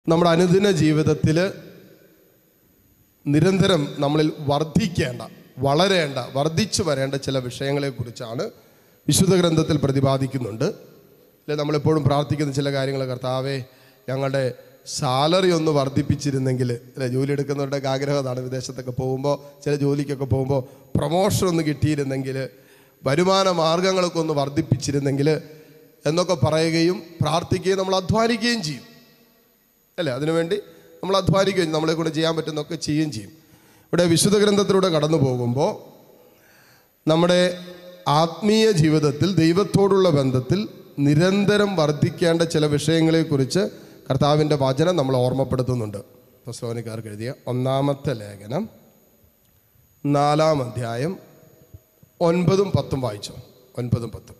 നമ്മുടെ അനുദിന ജീവിതത്തിൽ നിരന്തരം നമ്മളിൽ വർദ്ധിക്കേണ്ട വളരേണ്ട വർദ്ധിച്ചു വരേണ്ട ചില വിഷയങ്ങളെക്കുറിച്ചാണ് വിശുദ്ധ ഗ്രന്ഥത്തിൽ പ്രതിപാദിക്കുന്നുണ്ട് അല്ലെ നമ്മളെപ്പോഴും പ്രാർത്ഥിക്കുന്ന ചില കാര്യങ്ങൾ കർത്താവേ ഞങ്ങളുടെ സാലറി ഒന്ന് വർദ്ധിപ്പിച്ചിരുന്നെങ്കിൽ അല്ലെ ജോലി എടുക്കുന്നവരുടെ ആഗ്രഹം അതാണ് വിദേശത്തൊക്കെ പോകുമ്പോൾ ചില ജോലിക്കൊക്കെ പോകുമ്പോൾ പ്രൊമോഷൻ ഒന്ന് കിട്ടിയിരുന്നെങ്കിൽ വരുമാന മാർഗങ്ങളൊക്കെ ഒന്ന് വർദ്ധിപ്പിച്ചിരുന്നെങ്കിൽ എന്നൊക്കെ പറയുകയും പ്രാർത്ഥിക്കുകയും നമ്മൾ അധ്വാനിക്കുകയും ചെയ്യും അല്ലേ അതിനുവേണ്ടി നമ്മൾ അധ്വാനിക്കുകയും ചെയ്യും. നമ്മളെ കൊണ്ട് ചെയ്യാൻ പറ്റുന്നൊക്കെ ചെയ്യുകയും ചെയ്യും ഇവിടെ വിശുദ്ധ ഗ്രന്ഥത്തിലൂടെ കടന്നു പോകുമ്പോൾ നമ്മുടെ ആത്മീയ ജീവിതത്തിൽ ദൈവത്തോടുള്ള ബന്ധത്തിൽ നിരന്തരം വർദ്ധിക്കേണ്ട ചില വിഷയങ്ങളെക്കുറിച്ച് കർത്താവിൻ്റെ വചനം നമ്മൾ ഓർമ്മപ്പെടുത്തുന്നുണ്ട് പുസ്തകനിക്കാർക്ക് എഴുതിയ ഒന്നാമത്തെ ലേഖനം നാലാം അധ്യായം ഒൻപതും പത്തും വായിച്ചോ ഒൻപതും പത്തും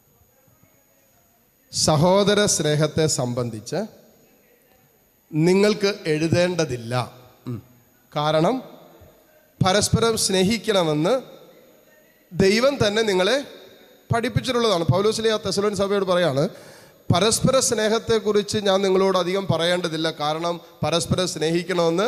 സഹോദര സ്നേഹത്തെ സംബന്ധിച്ച് നിങ്ങൾക്ക് എഴുതേണ്ടതില്ല ഉം. കാരണം പരസ്പരം സ്നേഹിക്കണമെന്ന് ദൈവം തന്നെ നിങ്ങളെ പഠിപ്പിച്ചിട്ടുള്ളതാണ് പൗലോസിലെ ആ തെസലോൻ സഭയോട് പറയാണ് പരസ്പര സ്നേഹത്തെക്കുറിച്ച് ഞാൻ നിങ്ങളോട് അധികം പറയേണ്ടതില്ല കാരണം പരസ്പരം സ്നേഹിക്കണമെന്ന്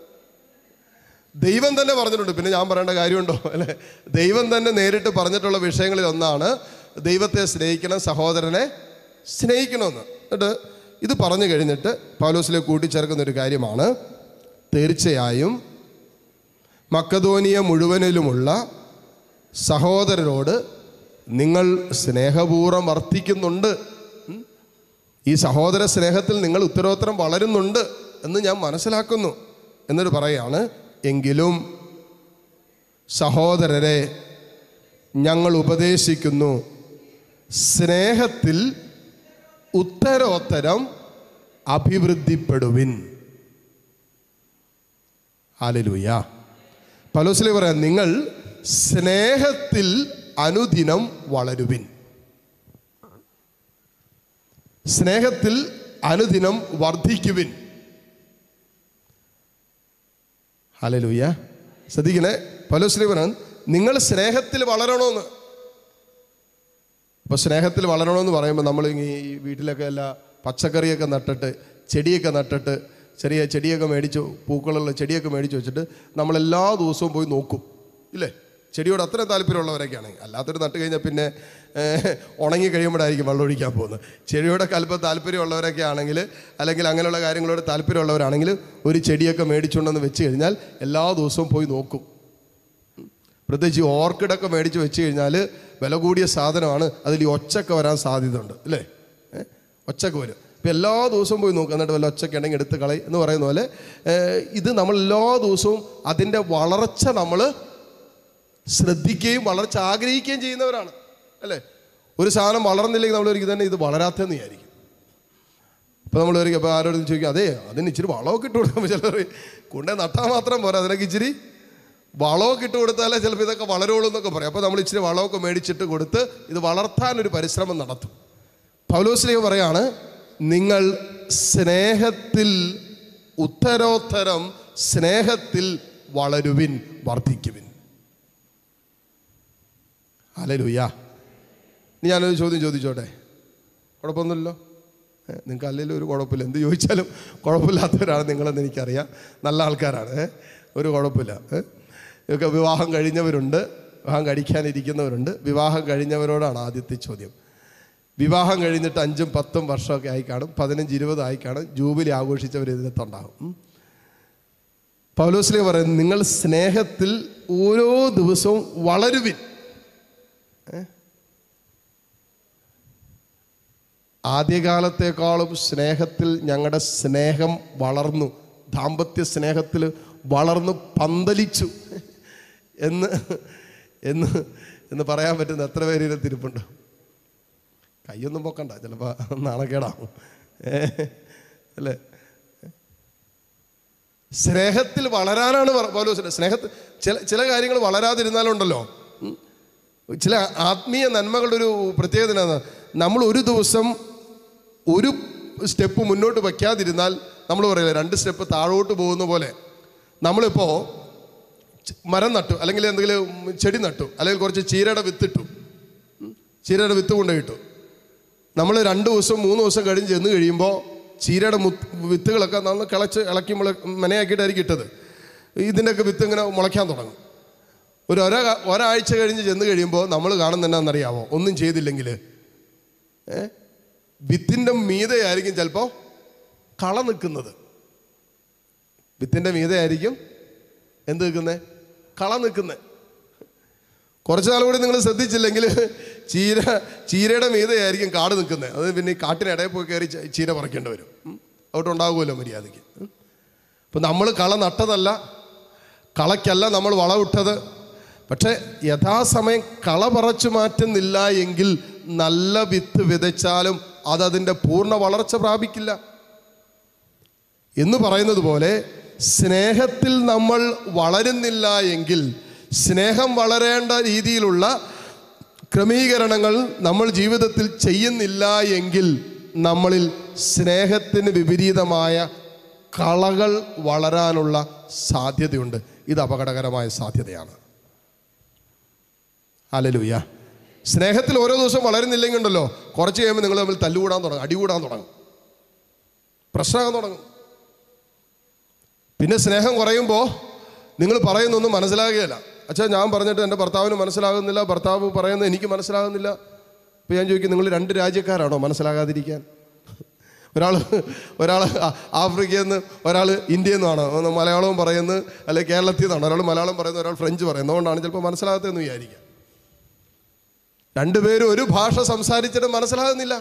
ദൈവം തന്നെ പറഞ്ഞിട്ടുണ്ട് പിന്നെ ഞാൻ പറയേണ്ട കാര്യമുണ്ടോ അല്ലെ ദൈവം തന്നെ നേരിട്ട് പറഞ്ഞിട്ടുള്ള വിഷയങ്ങളിൽ ഒന്നാണ് ദൈവത്തെ സ്നേഹിക്കണം സഹോദരനെ സ്നേഹിക്കണമെന്ന് എന്നിട്ട് ഇത് പറഞ്ഞു കഴിഞ്ഞിട്ട് പൗലോസിലേക്ക് കൂട്ടിച്ചേർക്കുന്ന ഒരു കാര്യമാണ് തീർച്ചയായും മക്കധോനിയ മുഴുവനിലുമുള്ള സഹോദരരോട് നിങ്ങൾ സ്നേഹപൂർവ്വം വർത്തിക്കുന്നുണ്ട് ഉം. ഈ സഹോദര സ്നേഹത്തിൽ നിങ്ങൾ ഉത്തരോത്തരം വളരുന്നുണ്ട് എന്ന് ഞാൻ മനസ്സിലാക്കുന്നു എന്നിട്ട് പറയാണ് എങ്കിലും സഹോദരരെ ഞങ്ങൾ ഉപദേശിക്കുന്നു സ്നേഹത്തിൽ ഉത്തരോത്തരം അഭിവൃദ്ധിപ്പെടുവിൻ ഹാലലൂയ പലോസിലെ പറയാം നിങ്ങൾ സ്നേഹത്തിൽ അനുദിനം വളരുവിൻ സ്നേഹത്തിൽ അനുദിനം വർദ്ധിക്കുവിൻ ഹാലലൂയ ശ്രദ്ധിക്കണേ പലോസിലെ പറയാൻ നിങ്ങൾ സ്നേഹത്തിൽ വളരണമെന്ന് അപ്പോൾ സ്നേഹത്തിൽ വളരണമെന്ന് പറയുമ്പോൾ നമ്മൾ ഈ വീട്ടിലൊക്കെ എല്ലാ പച്ചക്കറിയൊക്കെ നട്ടിട്ട് ചെടിയൊക്കെ നട്ടിട്ട് ചെറിയ ചെടിയൊക്കെ മേടിച്ചു പൂക്കളുള്ള ചെടിയൊക്കെ മേടിച്ച് വെച്ചിട്ട് നമ്മൾ എല്ലാ ദിവസവും പോയി നോക്കും ഇല്ലേ ചെടിയോട് അത്ര താല്പര്യമുള്ളവരൊക്കെ ആണെങ്കിൽ അല്ലാത്തൊരു നട്ട് കഴിഞ്ഞാൽ പിന്നെ ഏഹ്, ഉണങ്ങി കഴിയുമ്പോഴായിരിക്കും വെള്ളം ഒഴിക്കാൻ പോകുന്നത് ചെടിയോടൊക്കെ അല്പം താല്പര്യമുള്ളവരൊക്കെ ആണെങ്കിൽ അല്ലെങ്കിൽ അങ്ങനെയുള്ള കാര്യങ്ങളോട് താല്പര്യമുള്ളവരാണെങ്കിൽ ഒരു ചെടിയൊക്കെ മേടിച്ചുകൊണ്ടെന്ന് വെച്ച് കഴിഞ്ഞാൽ എല്ലാ ദിവസവും പോയി നോക്കും പ്രത്യേകിച്ച് ഈ ഓർക്കിഡൊക്കെ മേടിച്ച് വെച്ച് കഴിഞ്ഞാൽ വില കൂടിയ സാധനമാണ് അതിൽ ഈ ഒച്ചൊക്കെ വരാൻ സാധ്യതയുണ്ട് അല്ലേ ഏ? ഒച്ചൊക്കെ വരും ഇപ്പം എല്ലാ ദിവസവും പോയി നോക്കുക എന്നിട്ട് വല്ല ഒച്ചൊക്കെ ഉണ്ടെങ്കിൽ എടുത്ത് കളയും എന്ന് പറയുന്ന പോലെ ഏ, ഇത് നമ്മൾ എല്ലാ ദിവസവും അതിൻ്റെ വളർച്ച നമ്മൾ ശ്രദ്ധിക്കുകയും വളർച്ച ആഗ്രഹിക്കുകയും ചെയ്യുന്നവരാണ് അല്ലേ ഒരു സാധനം വളർന്നില്ലെങ്കിൽ നമ്മൾ ഒരിക്കലും തന്നെ ഇത് വളരാത്തതെന്ന് വിചാരിക്കും അപ്പോൾ നമ്മൾ ഒരിക്കൽ അപ്പോൾ ആരോടും ചോദിക്കും അതെ അതിന് ഇച്ചിരി വളമൊക്കെ ഇട്ട് കൊടുക്കുമ്പോൾ ചിലർ കൊണ്ടേ നട്ടാൽ മാത്രം പോരാ അതിനൊക്കെ ഇച്ചിരി വളമൊക്കെ ഇട്ട് കൊടുത്താലേ ചിലപ്പോൾ ഇതൊക്കെ വളരുള്ളൂ എന്നൊക്കെ പറയും അപ്പോൾ നമ്മൾ ഇച്ചിരി വളമൊക്കെ മേടിച്ചിട്ട് കൊടുത്ത് ഇത് വളർത്താൻ ഒരു പരിശ്രമം നടത്തും പൗലോസ്ലിഹ പറയാണ് നിങ്ങൾ സ്നേഹത്തിൽ ഉത്തരോത്തരം സ്നേഹത്തിൽ വളരുവിൻ വർദ്ധിക്കുവിൻ അലലുയ്യ ഇനി ഞാനൊരു ചോദ്യം ചോദിച്ചോട്ടെ കുഴപ്പമൊന്നുമില്ലല്ലോ ഏ, നിങ്ങൾക്ക് അല്ലെങ്കിൽ ഒരു കുഴപ്പമില്ല എന്ത് ചോദിച്ചാലും കുഴപ്പമില്ലാത്തവരാണ് നിങ്ങളെന്ന് എനിക്കറിയാം നല്ല ആൾക്കാരാണ് ഏ? ഒരു കുഴപ്പമില്ല ഏ? ഇതൊക്കെ വിവാഹം കഴിഞ്ഞവരുണ്ട് വിവാഹം കഴിക്കാനിരിക്കുന്നവരുണ്ട് വിവാഹം കഴിഞ്ഞവരോടാണ് ആദ്യത്തെ ചോദ്യം വിവാഹം കഴിഞ്ഞിട്ട് അഞ്ചും പത്തും വർഷമൊക്കെ ആയി കാണും പതിനഞ്ച് ഇരുപത് ആയി കാണും ജൂബിലി ആഘോഷിച്ചവർ ഇതിനകത്തുണ്ടാകും ഉം. പൗലോസ്ലേ പറയുന്നത് നിങ്ങൾ സ്നേഹത്തിൽ ഓരോ ദിവസവും വളരുവിൻ ആദ്യകാലത്തെക്കാളും സ്നേഹത്തിൽ ഞങ്ങളുടെ സ്നേഹം വളർന്നു ദാമ്പത്യ സ്നേഹത്തിൽ വളർന്നു പന്തലിച്ചു എന്ന് എന്ന് എന്ന് പറയാൻ പറ്റുന്ന എത്ര പേര് ഇതിനകത്തിരിപ്പുണ്ട് കൈയൊന്നും പൊക്കണ്ട ചിലപ്പോൾ നാണക്കേടാവും ഏ? അല്ലേ സ്നേഹത്തിൽ വളരാനാണ് പറ- പൗലോസിന്റെ സ്നേഹത്തിൽ ചില ചില കാര്യങ്ങൾ വളരാതിരുന്നാലുണ്ടല്ലോ ഉം, ചില ആത്മീയ നന്മകളുടെ ഒരു പ്രത്യേകത എന്താണ് നമ്മൾ ഒരു ദിവസം ഒരു സ്റ്റെപ്പ് മുന്നോട്ട് വയ്ക്കാതിരുന്നാൽ നമ്മൾ പറയില്ല രണ്ട് സ്റ്റെപ്പ് താഴോട്ട് പോകുന്ന പോലെ നമ്മളിപ്പോൾ ച- മരം നട്ടു അല്ലെങ്കിൽ എന്തെങ്കിലും ചെടി നട്ടു അല്ലെങ്കിൽ കുറച്ച് ചീരയുടെ വിത്തിട്ടു ഉം, ചീരയുടെ വിത്ത് കൊണ്ടുപോയിട്ടു നമ്മൾ രണ്ട് ദിവസം മൂന്ന് ദിവസം കഴിഞ്ഞ് ചെന്ന് കഴിയുമ്പോൾ ചീരയുടെ മുത്ത് വിത്തുകളൊക്കെ നന്ന് കിളച്ച് ഇളക്കി മുള മെനയാക്കിയിട്ടായിരിക്കും ഇട്ടത് ഇതിൻ്റെയൊക്കെ വിത്ത് ഇങ്ങനെ മുളയ്ക്കാൻ തുടങ്ങും ഒരു ഒര ഒരാഴ്ച കഴിഞ്ഞ് ചെന്ന് കഴിയുമ്പോൾ നമ്മൾ കാണുന്ന എന്നാണെന്നറിയാമോ ഒന്നും ചെയ്തില്ലെങ്കിൽ ഏ വിത്തിൻ്റെ മീതയായിരിക്കും ചിലപ്പോൾ കള നിൽക്കുന്നത് വിത്തിൻ്റെ മീതയായിരിക്കും എന്ത് നിൽക്കുന്നത് കള നിൽക്കുന്നത് കുറച്ച് നാൾ കൂടി നിങ്ങൾ ശ്രദ്ധിച്ചില്ലെങ്കിൽ ചീര ചീരയുടെ മീതയായിരിക്കും കാട് നിൽക്കുന്നത് അത് പിന്നെ ഈ കാട്ടിനിടയിൽ പോയി കയറി ച- ചീര പറിക്കേണ്ടി വരും ഉം. അവിടെ ഉണ്ടാകുമല്ലോ മര്യാദയ്ക്ക് ഉം. അപ്പം നമ്മൾ കള നട്ടതല്ല കളയ്ക്കല്ല നമ്മൾ വളവിട്ടത് പക്ഷേ യഥാസമയം കള പറിച്ചു മാറ്റുന്നില്ല എങ്കിൽ നല്ല വിത്ത് വിതച്ചാലും അതതിൻ്റെ പൂർണ്ണ വളർച്ച പ്രാപിക്കില്ല എന്ന് പറയുന്നത് പോലെ സ്നേഹത്തിൽ നമ്മൾ വളരുന്നില്ല എങ്കിൽ സ്നേഹം വളരേണ്ട രീതിയിലുള്ള ക്രമീകരണങ്ങൾ നമ്മൾ ജീവിതത്തിൽ ചെയ്യുന്നില്ല എങ്കിൽ നമ്മളിൽ സ്നേഹത്തിന് വിപരീതമായ കളകൾ വളരാനുള്ള സാധ്യതയുണ്ട് ഇത് അപകടകരമായ സാധ്യതയാണ് അലലുയ്യ സ്നേഹത്തിൽ ഓരോ ദിവസം വളരുന്നില്ലെങ്കിൽ ഉണ്ടല്ലോ കുറച്ച് കഴിയുമ്പോൾ നിങ്ങൾ തമ്മിൽ തല്ലുകൂടാൻ തുടങ്ങും അടികൂടാൻ തുടങ്ങും പ്രശ്നമാകാൻ തുടങ്ങും പിന്നെ സ്നേഹം കുറയുമ്പോൾ നിങ്ങൾ പറയുന്നൊന്നും മനസ്സിലാകുകയില്ല അച്ഛാ ഞാൻ പറഞ്ഞിട്ട് എൻ്റെ ഭർത്താവിന് മനസ്സിലാകുന്നില്ല ഭർത്താവ് പറയുന്നത് എനിക്ക് മനസ്സിലാകുന്നില്ല അപ്പോൾ ഞാൻ ചോദിക്കും നിങ്ങൾ രണ്ട് രാജ്യക്കാരാണോ മനസ്സിലാകാതിരിക്കാൻ ഒരാൾ ഒരാൾ ആഫ്രിക്കയിൽ നിന്ന് ഒരാൾ ഇന്ത്യയിൽ നിന്നാണോ ഒന്ന് മലയാളവും പറയുന്നത് അല്ലെങ്കിൽ കേരളത്തിൽ നിന്നാണ് ഒരാൾ മലയാളം പറയുന്നത് ഒരാൾ ഫ്രഞ്ച് പറയുന്നത് അതുകൊണ്ടാണ് ചിലപ്പോൾ മനസ്സിലാകാത്തതെന്ന് വിചാരിക്കാം രണ്ടുപേരും ഒരു ഭാഷ സംസാരിച്ചിട്ട് മനസ്സിലാകുന്നില്ല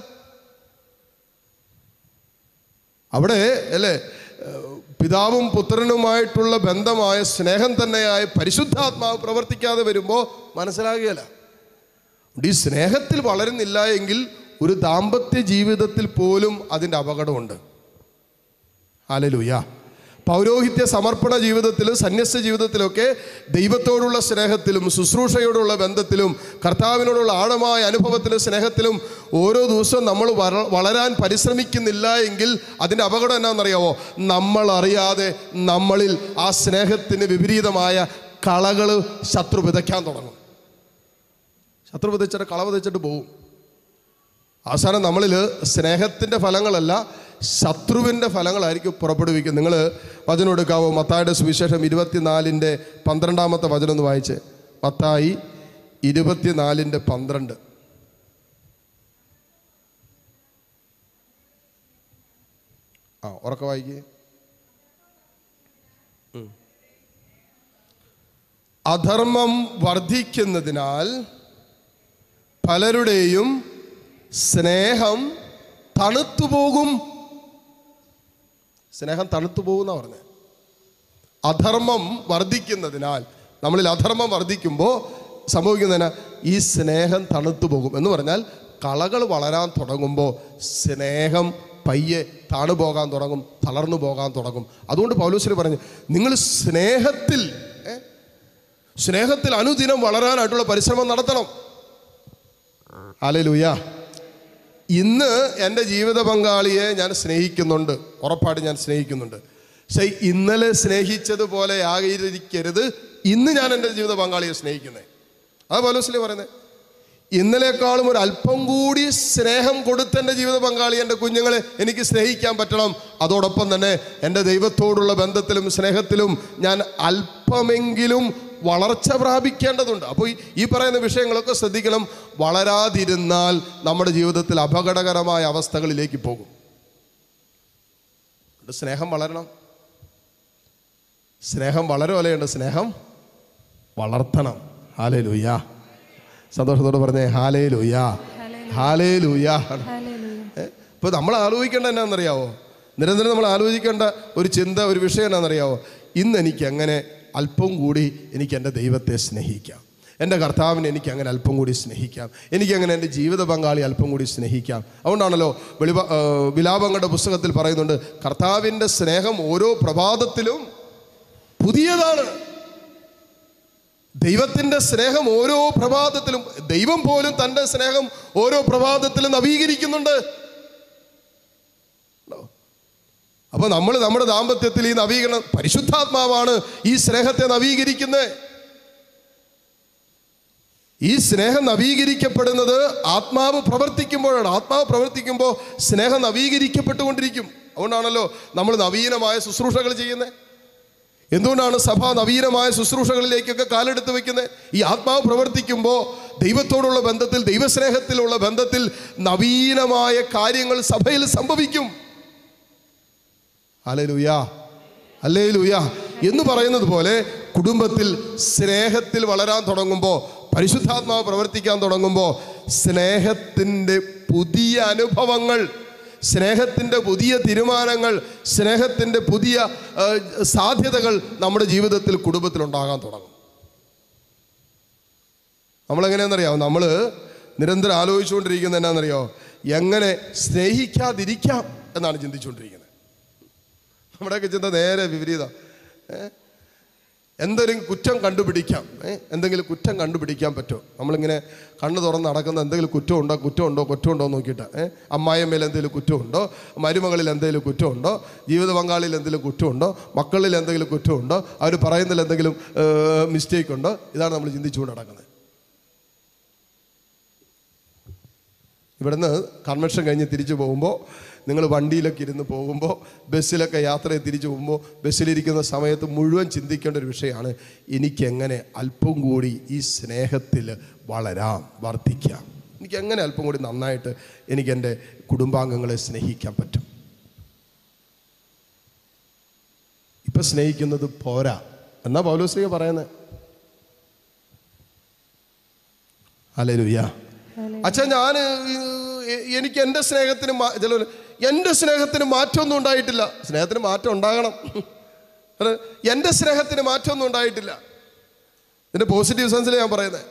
അവിടെ അല്ലേ ഏഹ് പിതാവും പുത്രനുമായിട്ടുള്ള ബന്ധമായ സ്നേഹം തന്നെയായ പരിശുദ്ധാത്മാവ് പ്രവർത്തിക്കാതെ വരുമ്പോൾ മനസ്സിലാകുകയില്ല അതുകൊണ്ട് ഈ സ്നേഹത്തിൽ വളരുന്നില്ല എങ്കിൽ ഒരു ദാമ്പത്യ ജീവിതത്തിൽ പോലും അതിൻ്റെ അപകടമുണ്ട് ആലലുയ പൗരോഹിത്യ സമർപ്പണ ജീവിതത്തിലും സന്യസ്ത ജീവിതത്തിലൊക്കെ ദൈവത്തോടുള്ള സ്നേഹത്തിലും ശുശ്രൂഷയോടുള്ള ബന്ധത്തിലും കർത്താവിനോടുള്ള ആഴമായ അനുഭവത്തിലും സ്നേഹത്തിലും ഓരോ ദിവസവും നമ്മൾ വര- വളരാൻ പരിശ്രമിക്കുന്നില്ല എങ്കിൽ അതിൻ്റെ അപകടം എന്നാണെന്നറിയാവോ നമ്മൾ അറിയാതെ നമ്മളിൽ ആ സ്നേഹത്തിന് വിപരീതമായ കളകൾ ശത്രു വിതയ്ക്കാൻ തുടങ്ങും ശത്രു വിതച്ചിട്ട് കള വിതച്ചിട്ട് പോവും അവസാനം നമ്മളിൽ സ്നേഹത്തിൻ്റെ ഫലങ്ങളല്ല ശത്രുവിൻ്റെ ഫലങ്ങളായിരിക്കും പുറപ്പെടുവിക്കും നിങ്ങൾ വചനം എടുക്കാവോ മത്തായുടെ സുവിശേഷം ഇരുപത്തിനാലിൻ്റെ പന്ത്രണ്ടാമത്തെ വചനം ഒന്ന് വായിച്ച് മത്തായി ഇരുപത്തിനാലിൻ്റെ പന്ത്രണ്ട് ആ ഉറക്ക വായിക്കേ അധർമ്മം വർദ്ധിക്കുന്നതിനാൽ പലരുടെയും സ്നേഹം തണുത്തു പോകും സ്നേഹം തണുത്തു പോകുന്ന പറഞ്ഞത് അധർമ്മം വർദ്ധിക്കുന്നതിനാൽ നമ്മളിൽ അധർമ്മം വർദ്ധിക്കുമ്പോൾ സംഭവിക്കുന്നതിന് ഈ സ്നേഹം തണുത്തു പോകും എന്ന് പറഞ്ഞാൽ കളകൾ വളരാൻ തുടങ്ങുമ്പോൾ സ്നേഹം പയ്യെ താണു പോകാൻ തുടങ്ങും തളർന്നു പോകാൻ തുടങ്ങും അതുകൊണ്ട് പൗലോസിന് പറഞ്ഞു നിങ്ങൾ സ്നേഹത്തിൽ ഏ, സ്നേഹത്തിൽ അനുദിനം വളരാനായിട്ടുള്ള പരിശ്രമം നടത്തണം ആലലുയ ഇന്ന് എൻ്റെ ജീവിത പങ്കാളിയെ ഞാൻ സ്നേഹിക്കുന്നുണ്ട് ഉറപ്പായിട്ട് ഞാൻ സ്നേഹിക്കുന്നുണ്ട് പക്ഷേ ഇന്നലെ സ്നേഹിച്ചതുപോലെ ആയിരിക്കരുത് ഇന്ന് ഞാൻ എൻ്റെ ജീവിത പങ്കാളിയെ സ്നേഹിക്കുന്നത് അത് പലോസിലെ പറയുന്നത് ഇന്നലെക്കാളും ഒരു അല്പം കൂടി സ്നേഹം കൊടുത്ത് എൻ്റെ ജീവിത പങ്കാളി എൻ്റെ കുഞ്ഞുങ്ങളെ എനിക്ക് സ്നേഹിക്കാൻ പറ്റണം അതോടൊപ്പം തന്നെ എൻ്റെ ദൈവത്തോടുള്ള ബന്ധത്തിലും സ്നേഹത്തിലും ഞാൻ അല്പമെങ്കിലും വളർച്ച പ്രാപിക്കേണ്ടതുണ്ട് അപ്പോൾ ഈ- ഈ പറയുന്ന വിഷയങ്ങളൊക്കെ ശ്രദ്ധിക്കണം വളരാതിരുന്നാൽ നമ്മുടെ ജീവിതത്തിൽ അപകടകരമായ അവസ്ഥകളിലേക്ക് പോകും അതുകൊണ്ട് സ്നേഹം വളരണം സ്നേഹം വളരുമല്ലേണ്ട് സ്നേഹം വളർത്തണം ഹാലേ ലൂയ സന്തോഷത്തോട് പറഞ്ഞേ ഹാലേ ലൂയ ഹാലേ ലൂയ ഇപ്പോൾ നമ്മൾ ആലോചിക്കേണ്ട എന്നാണെന്നറിയാവോ നിരന്തരം നമ്മൾ ആലോചിക്കേണ്ട ഒരു ചിന്ത ഒരു വിഷയം എന്നാണെന്നറിയാവോ ഇന്ന് എനിക്ക് അങ്ങനെ അല്പം കൂടി എനിക്ക് എൻ്റെ ദൈവത്തെ സ്നേഹിക്കാം എൻ്റെ കർത്താവിനെ എനിക്ക് അങ്ങനെ അല്പം കൂടി സ്നേഹിക്കാം എനിക്കങ്ങനെ എൻ്റെ ജീവിത പങ്കാളി അല്പം കൂടി സ്നേഹിക്കാം അതുകൊണ്ടാണല്ലോ വെളിവ ആ, വിലാപങ്ങളുടെ പുസ്തകത്തിൽ പറയുന്നുണ്ട് കർത്താവിൻ്റെ സ്നേഹം ഓരോ പ്രഭാതത്തിലും പുതിയതാണ് ദൈവത്തിൻ്റെ സ്നേഹം ഓരോ പ്രഭാതത്തിലും ദൈവം പോലും തൻ്റെ സ്നേഹം ഓരോ പ്രഭാതത്തിലും നവീകരിക്കുന്നുണ്ട് അപ്പോൾ നമ്മൾ നമ്മുടെ ദാമ്പത്യത്തിൽ ഈ നവീകരണം പരിശുദ്ധാത്മാവാണ് ഈ സ്നേഹത്തെ നവീകരിക്കുന്നത് ഈ സ്നേഹം നവീകരിക്കപ്പെടുന്നത് ആത്മാവ് പ്രവർത്തിക്കുമ്പോഴാണ് ആത്മാവ് പ്രവർത്തിക്കുമ്പോൾ സ്നേഹം നവീകരിക്കപ്പെട്ടുകൊണ്ടിരിക്കും അതുകൊണ്ടാണല്ലോ നമ്മൾ നവീനമായ ശുശ്രൂഷകൾ ചെയ്യുന്നത് എന്തുകൊണ്ടാണ് സഭ നവീനമായ ശുശ്രൂഷകളിലേക്കൊക്കെ കാലെടുത്ത് വെക്കുന്നത് ഈ ആത്മാവ് പ്രവർത്തിക്കുമ്പോൾ ദൈവത്തോടുള്ള ബന്ധത്തിൽ ദൈവസ്നേഹത്തിലുള്ള ബന്ധത്തിൽ നവീനമായ കാര്യങ്ങൾ സഭയിൽ സംഭവിക്കും അലേ ലുയാ അല്ലേ ലുയാ എന്ന് പറയുന്നത് പോലെ കുടുംബത്തിൽ സ്നേഹത്തിൽ വളരാൻ തുടങ്ങുമ്പോൾ പരിശുദ്ധാത്മാവ് പ്രവർത്തിക്കാൻ തുടങ്ങുമ്പോൾ സ്നേഹത്തിൻ്റെ പുതിയ അനുഭവങ്ങൾ സ്നേഹത്തിൻ്റെ പുതിയ തീരുമാനങ്ങൾ സ്നേഹത്തിൻ്റെ പുതിയ ആ, സാധ്യതകൾ നമ്മുടെ ജീവിതത്തിൽ കുടുംബത്തിൽ ഉണ്ടാകാൻ തുടങ്ങും നമ്മളെങ്ങനെയാണെന്നറിയാമോ നമ്മൾ നിരന്തരം ആലോചിച്ചുകൊണ്ടിരിക്കുന്നത് എന്നാണെന്നറിയോ എങ്ങനെ സ്നേഹിക്കാതിരിക്കാം എന്നാണ് ചിന്തിച്ചുകൊണ്ടിരിക്കുന്നത് നമ്മുടെയൊക്കെ ചിന്ത നേരെ വിപരീത എന്തെങ്കിലും കുറ്റം കണ്ടുപിടിക്കാം ഏ? എന്തെങ്കിലും കുറ്റം കണ്ടുപിടിക്കാൻ പറ്റുമോ നമ്മളിങ്ങനെ കണ്ണ് തുറന്ന് നടക്കുന്ന എന്തെങ്കിലും കുറ്റമുണ്ടോ കുറ്റമുണ്ടോ കുറ്റമുണ്ടോ എന്ന് നോക്കിയിട്ട് ഏഹ് അമ്മായിയമ്മയിൽ എന്തെങ്കിലും കുറ്റമുണ്ടോ മരുമകളിൽ എന്തെങ്കിലും കുറ്റമുണ്ടോ ജീവിത പങ്കാളിയിൽ എന്തെങ്കിലും കുറ്റമുണ്ടോ മക്കളിൽ എന്തെങ്കിലും കുറ്റമുണ്ടോ അവർ പറയുന്നതിൽ എന്തെങ്കിലും മിസ്റ്റേക്ക് ഉണ്ടോ ഇതാണ് നമ്മൾ ചിന്തിച്ചുകൊണ്ട് നടക്കുന്നത് ഇവിടുന്ന് കൺവെൻഷൻ കഴിഞ്ഞ് തിരിച്ചു പോകുമ്പോൾ നിങ്ങൾ വണ്ടിയിലൊക്കെ ഇരുന്ന് പോകുമ്പോൾ ബസ്സിലൊക്കെ യാത്ര ചെയ്ത് തിരിച്ചു പോകുമ്പോൾ ബസ്സിലിരിക്കുന്ന സമയത്ത് മുഴുവൻ ചിന്തിക്കേണ്ട ഒരു വിഷയമാണ് എനിക്കെങ്ങനെ അല്പം കൂടി ഈ സ്നേഹത്തിൽ വളരാം വർദ്ധിക്കാം എനിക്ക് എങ്ങനെ അല്പം കൂടി നന്നായിട്ട് എനിക്ക് എൻ്റെ കുടുംബാംഗങ്ങളെ സ്നേഹിക്കാൻ പറ്റും ഇപ്പം സ്നേഹിക്കുന്നത് പോരാ എന്നാ പൗലോസ്ലിക പറയുന്നത് അല്ലേ ലുയ്യ അച്ഛാ ഞാൻ എനിക്ക് എൻ്റെ സ്നേഹത്തിന് മാ- ചിലർ എൻ്റെ സ്നേഹത്തിന് മാറ്റമൊന്നും ഉണ്ടായിട്ടില്ല സ്നേഹത്തിന് മാറ്റം ഉണ്ടാകണം അത് എൻ്റെ സ്നേഹത്തിന് മാറ്റമൊന്നും ഉണ്ടായിട്ടില്ല ഇതിൻ്റെ പോസിറ്റീവ് സെൻസിൽ ഞാൻ പറയുന്നത്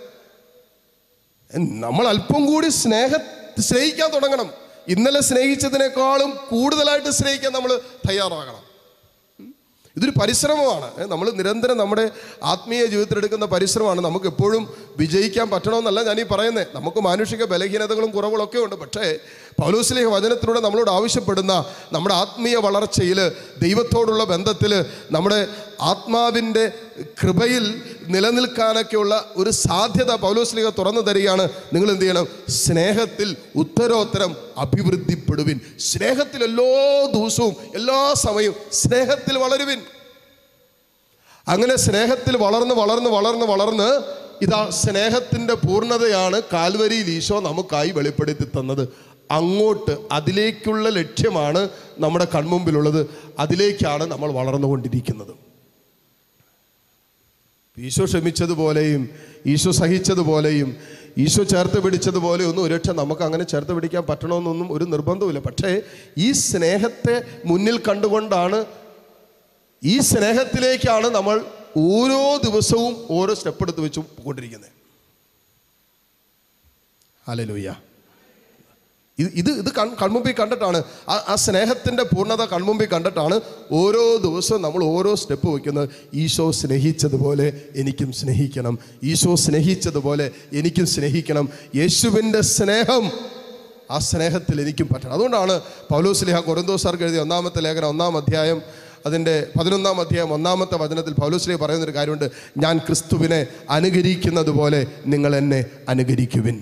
നമ്മൾ അല്പം കൂടി സ്നേഹ സ്നേഹിക്കാൻ തുടങ്ങണം ഇന്നലെ സ്നേഹിച്ചതിനേക്കാളും കൂടുതലായിട്ട് സ്നേഹിക്കാൻ നമ്മൾ തയ്യാറാകണം ഇതൊരു പരിശ്രമമാണ് നമ്മൾ നിരന്തരം നമ്മുടെ ആത്മീയ ജീവിതത്തിൽ എടുക്കുന്ന പരിശ്രമമാണ് നമുക്ക് എപ്പോഴും വിജയിക്കാൻ പറ്റണമെന്നല്ല ഞാൻ ഈ പറയുന്നത് നമുക്ക് മാനുഷിക ബലഹീനതകളും കുറവുകളൊക്കെ ഉണ്ട് പക്ഷേ പൗലോസ്ലിഹ വചനത്തിലൂടെ നമ്മളോട് ആവശ്യപ്പെടുന്ന നമ്മുടെ ആത്മീയ വളർച്ചയിൽ ദൈവത്തോടുള്ള ബന്ധത്തിൽ നമ്മുടെ ആത്മാവിൻ്റെ കൃപയിൽ നിലനിൽക്കാനൊക്കെയുള്ള ഒരു സാധ്യത പൗലോസ്ലിഹ തുറന്നു തരികയാണ് നിങ്ങൾ എന്ത് ചെയ്യണം സ്നേഹത്തിൽ ഉത്തരോത്തരം അഭിവൃദ്ധിപ്പെടുവിൻ സ്നേഹത്തിൽ എല്ലാ ദിവസവും എല്ലാ സമയവും സ്നേഹത്തിൽ വളരുവിൻ അങ്ങനെ സ്നേഹത്തിൽ വളർന്ന് വളർന്ന് വളർന്ന് വളർന്ന് ഇതാ സ്നേഹത്തിൻ്റെ പൂർണ്ണതയാണ് കാൽവരിയിൽ ഈശോ നമുക്കായി വെളിപ്പെടുത്തി തന്നത് അങ്ങോട്ട് അതിലേക്കുള്ള ലക്ഷ്യമാണ് നമ്മുടെ കൺമുമ്പിലുള്ളത് അതിലേക്കാണ് നമ്മൾ വളർന്നുകൊണ്ടിരിക്കുന്നത് ഈശോ ക്ഷമിച്ചതുപോലെയും ഈശോ സഹിച്ചതുപോലെയും ഈശോ ചേർത്ത് പിടിച്ചതുപോലെ ഒന്നും ഒരുപക്ഷെ നമുക്ക് അങ്ങനെ ചേർത്ത് പിടിക്കാൻ പറ്റണമെന്നൊന്നും ഒരു നിർബന്ധവുമില്ല പക്ഷേ ഈ സ്നേഹത്തെ മുന്നിൽ കണ്ടുകൊണ്ടാണ് ഈ സ്നേഹത്തിലേക്കാണ് നമ്മൾ ഓരോ ദിവസവും ഓരോ സ്റ്റെപ്പ് എടുത്ത് വെച്ച് പോയിക്കൊണ്ടിരിക്കുന്നത് ഹല്ലേലൂയ ഇത് ഇത് ഇത് കൺ കൺമുമ്പിൽ കണ്ടിട്ടാണ് ആ ആ സ്നേഹത്തിൻ്റെ പൂർണ്ണത കൺമുമ്പിൽ കണ്ടിട്ടാണ് ഓരോ ദിവസവും നമ്മൾ ഓരോ സ്റ്റെപ്പ് വയ്ക്കുന്നത് ഈശോ സ്നേഹിച്ചതുപോലെ എനിക്കും സ്നേഹിക്കണം ഈശോ സ്നേഹിച്ചതുപോലെ എനിക്കും സ്നേഹിക്കണം യേശുവിൻ്റെ സ്നേഹം ആ സ്നേഹത്തിൽ എനിക്കും പറ്റണം അതുകൊണ്ടാണ് പൗലോസ്ലിഹ കൊറിന്തോസാർക്ക് എഴുതിയ ഒന്നാമത്തെ ലേഖനം ഒന്നാം അധ്യായം അതിൻ്റെ പതിനൊന്നാം അധ്യായം ഒന്നാമത്തെ വചനത്തിൽ പൗലോസ്ലിഹ പറയുന്നൊരു കാര്യമുണ്ട് ഞാൻ ക്രിസ്തുവിനെ അനുകരിക്കുന്നത് പോലെ നിങ്ങൾ എന്നെ അനുകരിക്കുവിൻ